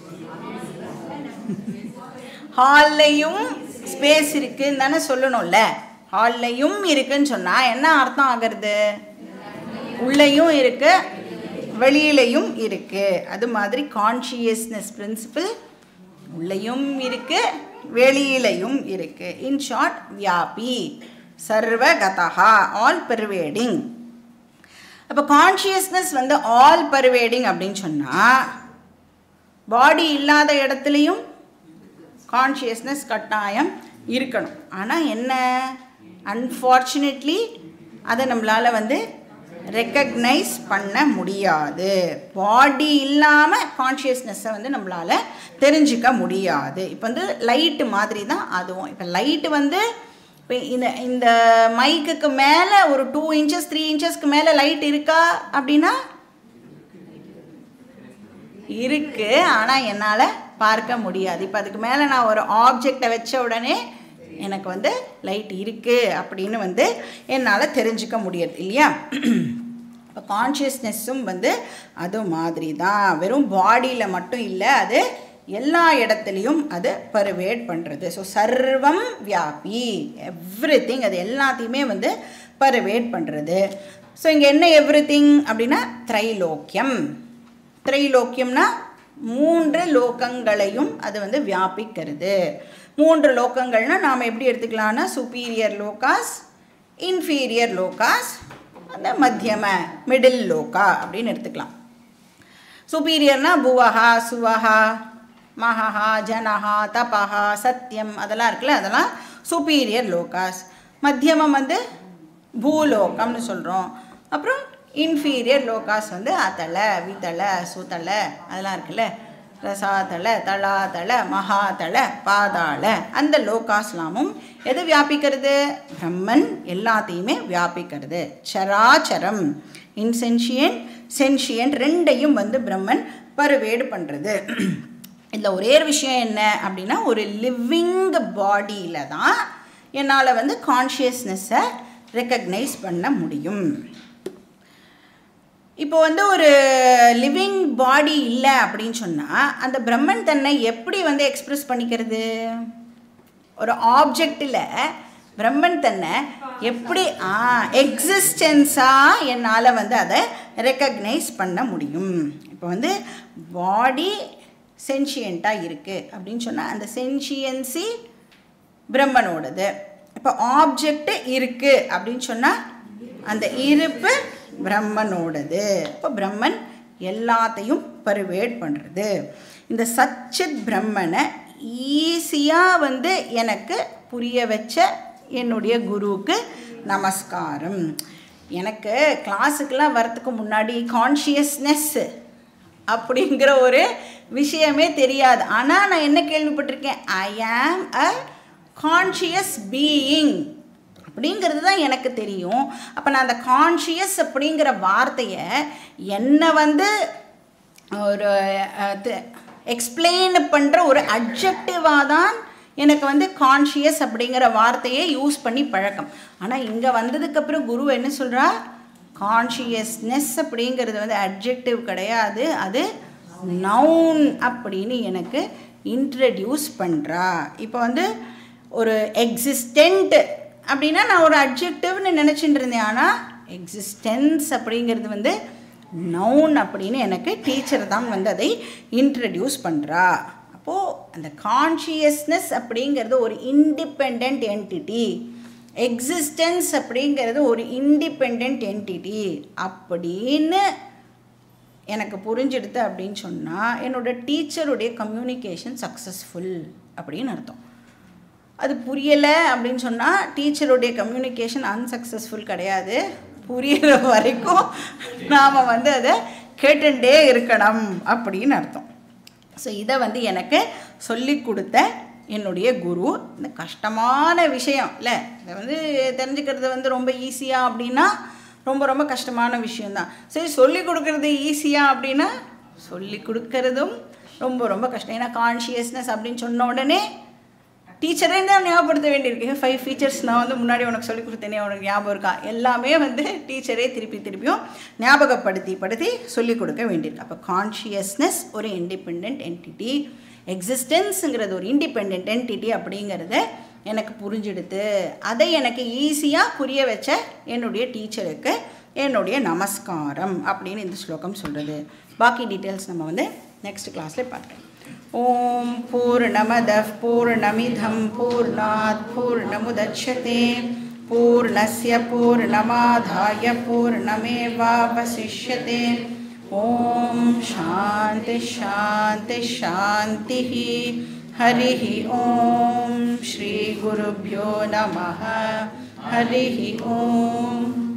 Speaker 1: ஹால்லையும் ஸ்பேஸ் இருக்குன்னு தானே சொல்லணும்ல ஹால்லையும் இருக்குன்னு சொன்னால் என்ன அர்த்தம் ஆகிறது உள்ளேயும் இருக்கு வெளியிலையும் இருக்கு அது மாதிரி கான்ஷியஸ்னஸ் பிரின்சிபிள் உள்ளேயும் இருக்கு வெளியிலையும் இருக்கு இன் ஷார்ட் வியாபி சர்வகதா ஆல் பெர்வேடிங் அப்போ கான்ஷியஸ்னஸ் வந்து ஆல் பர்வேடிங் அப்படின்னு சொன்னால் பாடி இல்லாத இடத்துலையும் கான்ஷியஸ்னஸ் கட்டாயம் இருக்கணும் ஆனால் என்ன அன்ஃபார்ச்சுனேட்லி அதை நம்மளால் வந்து ரெக்கக்னைஸ் பண்ண முடியாது பாடி இல்லாமல் கான்ஷியஸ்னஸை வந்து நம்மளால் தெரிஞ்சிக்க முடியாது இப்போ வந்து லைட்டு மாதிரி தான் அதுவும் இப்போ லைட்டு வந்து இப்போ இந்த இந்த மைக்குக்கு மேலே ஒரு டூ இன்ச்சஸ் த்ரீ இன்ச்சஸ்க்கு மேலே லைட் இருக்கா அப்படின்னா இருக்கு ஆனால் என்னால் பார்க்க முடியாது இப்போ அதுக்கு மேலே நான் ஒரு ஆப்ஜெக்டை வச்ச உடனே எனக்கு வந்து லைட் இருக்குது அப்படின்னு வந்து என்னால் தெரிஞ்சுக்க முடியாது இல்லையா இப்போ கான்ஷியஸ்னஸும் வந்து அது மாதிரி தான் வெறும் பாடியில் மட்டும் இல்லை அது எல்லா இடத்துலையும் அது பர்வேட் பண்ணுறது ஸோ சர்வம் வியாபி எவ்ரி திங் அது எல்லாத்தையுமே வந்து பர்வேட் பண்ணுறது ஸோ இங்கே என்ன எவ்ரி திங் அப்படின்னா திரைலோக்கியம் திரைலோக்கியம்னா மூன்று லோகங்களையும் அது வந்து வியாபிக்கிறது மூன்று லோகங்கள்னா நாம் எப்படி எடுத்துக்கலாம்னா சுப்பீரியர் லோகாஸ் இன்ஃபீரியர் லோகாஸ் அந்த மத்தியம மிடில் லோகா அப்படின்னு எடுத்துக்கலாம் சுப்பீரியர்னா புவஹா சுவஹா மகா ஜனஹா தபஹா சத்தியம் அதெல்லாம் இருக்குல்ல அதெல்லாம் சுப்பீரியர் லோகாஸ் மத்தியமம் வந்து பூலோகம்னு சொல்கிறோம் அப்புறம் இன்ஃபீரியர் லோகாஸ் வந்து அத்தலை வித்தலை சுத்தலை அதெல்லாம் இருக்குல்ல ரசாதள தளாதள மகாதள பாதாள அந்த லோகாஸ்லாமும் எது வியாபிக்கிறது பிரம்மன் எல்லாத்தையுமே வியாபிக்கிறது சராச்சரம் இன்சென்ஷியன் சென்ஷியன் ரெண்டையும் வந்து பிரம்மன் பருவேடு பண்ணுறது இதில் ஒரே ஒரு விஷயம் என்ன அப்படின்னா ஒரு லிவிங் பாடியில் தான் என்னால் வந்து கான்ஷியஸ்னஸை ரெக்கக்னைஸ் பண்ண முடியும் இப்போ வந்து ஒரு லிவிங் பாடி இல்லை அப்படின்னு சொன்னால் அந்த பிரம்மன் தன்னை எப்படி வந்து எக்ஸ்ப்ரெஸ் பண்ணிக்கிறது ஒரு ஆப்ஜெக்டில் பிரம்மன் தன்னை எப்படி ஆ எக்ஸிஸ்டன்ஸாக என்னால் வந்து அதை ரெக்கக்னைஸ் பண்ண முடியும் இப்போ வந்து பாடி சென்ஷியண்ட்டாக இருக்குது அப்படின்னு சொன்னால் அந்த சென்ஷியன்சி பிரம்மனோடது இப்போ ஆப்ஜெக்ட் இருக்குது அப்படின்னு சொன்னால் அந்த இருப்பு பிரம்மனோடது இப்போ பிரம்மன் எல்லாத்தையும் பருவேட் பண்ணுறது இந்த சச்சித் பிரம்மனை ஈஸியாக வந்து எனக்கு புரிய வச்ச என்னுடைய குருவுக்கு நமஸ்காரம் எனக்கு கிளாஸுக்கெல்லாம் வரத்துக்கு முன்னாடி கான்ஷியஸ்னஸ் அப்படிங்கிற ஒரு விஷயமே தெரியாது ஆனால் நான் என்ன கேள்விப்பட்டிருக்கேன் ஐ ஆம் அ கான்ஷியஸ் பீயிங் அப்படிங்கிறது தான் எனக்கு தெரியும் அப்போ நான் அந்த கான்ஷியஸ் அப்படிங்கிற வார்த்தையை என்னை வந்து ஒரு எக்ஸ்பிளைன் பண்ணுற ஒரு அப்ஜெக்டிவாக தான் எனக்கு வந்து கான்ஷியஸ் அப்படிங்கிற வார்த்தையை யூஸ் பண்ணி பழக்கம் ஆனால் இங்கே வந்ததுக்கப்புறம் குரு என்ன சொல்கிறா கான்ஷியஸ்னஸ் அப்படிங்கிறது வந்து அட்ஜெக்டிவ் கிடையாது அது நவுன் அப்படின்னு எனக்கு இன்ட்ரடியூஸ் பண்ணுறா இப்போ வந்து ஒரு எக்ஸிஸ்டண்ட் அப்படின்னா நான் ஒரு அட்ஜெக்டிவ்னு நினச்சிட்டு இருந்தேன் ஆனால் எக்ஸிஸ்டன்ஸ் அப்படிங்கிறது வந்து நவுன் அப்படின்னு எனக்கு டீச்சர் தான் வந்து அதை இன்ட்ரடியூஸ் பண்ணுறா அப்போது அந்த கான்ஷியஸ்னஸ் அப்படிங்கிறது ஒரு இண்டிபெண்ட் என்டிட்டி எக்ஸிஸ்டன்ஸ் அப்படிங்கிறது ஒரு இண்டிபெண்ட் என்டிட்டி அப்படின்னு எனக்கு புரிஞ்சிடுது அப்படின்னு சொன்னால் என்னோடய டீச்சருடைய கம்யூனிகேஷன் சக்ஸஸ்ஃபுல் அப்படின்னு அர்த்தம் அது புரியலை அப்படின்னு சொன்னால் டீச்சருடைய கம்யூனிகேஷன் அன்சக்ஸஸ்ஃபுல் கிடையாது புரியிற வரைக்கும் நாம் வந்து அதை கேட்டுட்டே இருக்கணும் அப்படின்னு அர்த்தம் ஸோ இதை வந்து எனக்கு சொல்லி கொடுத்த என்னுடைய குரு இந்த கஷ்டமான விஷயம் இல்லை இதை வந்து தெரிஞ்சுக்கிறது வந்து ரொம்ப ஈஸியாக அப்படின்னா ரொம்ப ரொம்ப கஷ்டமான விஷயந்தான் சரி சொல்லி கொடுக்கறது ஈஸியாக அப்படின்னா சொல்லி கொடுக்கறதும் ரொம்ப ரொம்ப கஷ்டம் ஏன்னா கான்ஷியஸ்னஸ் அப்படின்னு சொன்ன உடனே டீச்சரே தான் ஞாபகப்படுத்த வேண்டியிருக்கு ஃபைவ் ஃபீச்சர்ஸ் நான் வந்து முன்னாடி உனக்கு சொல்லி கொடுத்தேனே உனக்கு ஞாபகம் இருக்கா எல்லாமே வந்து டீச்சரே திருப்பி திருப்பியும் ஞாபகப்படுத்தி படுத்தி சொல்லிக் கொடுக்க வேண்டியிருக்கு அப்போ கான்ஷியஸ்னஸ் ஒரு இண்டிபெண்ட் என்டிட்டி எக்ஸிஸ்டன்ஸுங்கிறது ஒரு இண்டிபெண்ட் என்டிட்டி அப்படிங்கிறத எனக்கு புரிஞ்சிடுது அதை எனக்கு ஈஸியாக புரிய வச்ச என்னுடைய டீச்சருக்கு என்னுடைய நமஸ்காரம் அப்படின்னு இந்த ஸ்லோகம் சொல்கிறது பாக்கி டீட்டெயில்ஸ் நம்ம வந்து நெக்ஸ்ட் கிளாஸில் பார்க்கலாம் ॐ पूर्णमदः पूर्णमिधं पूर्णात् पूर्णमुदच्छते पूर्णस्य पूर्णमाधाय पूर्णमेवावशिष्यते ॐ शान्तिशान्तिशान्तिः हरिः ॐ श्रीगुरुभ्यो नमः हरिः ॐ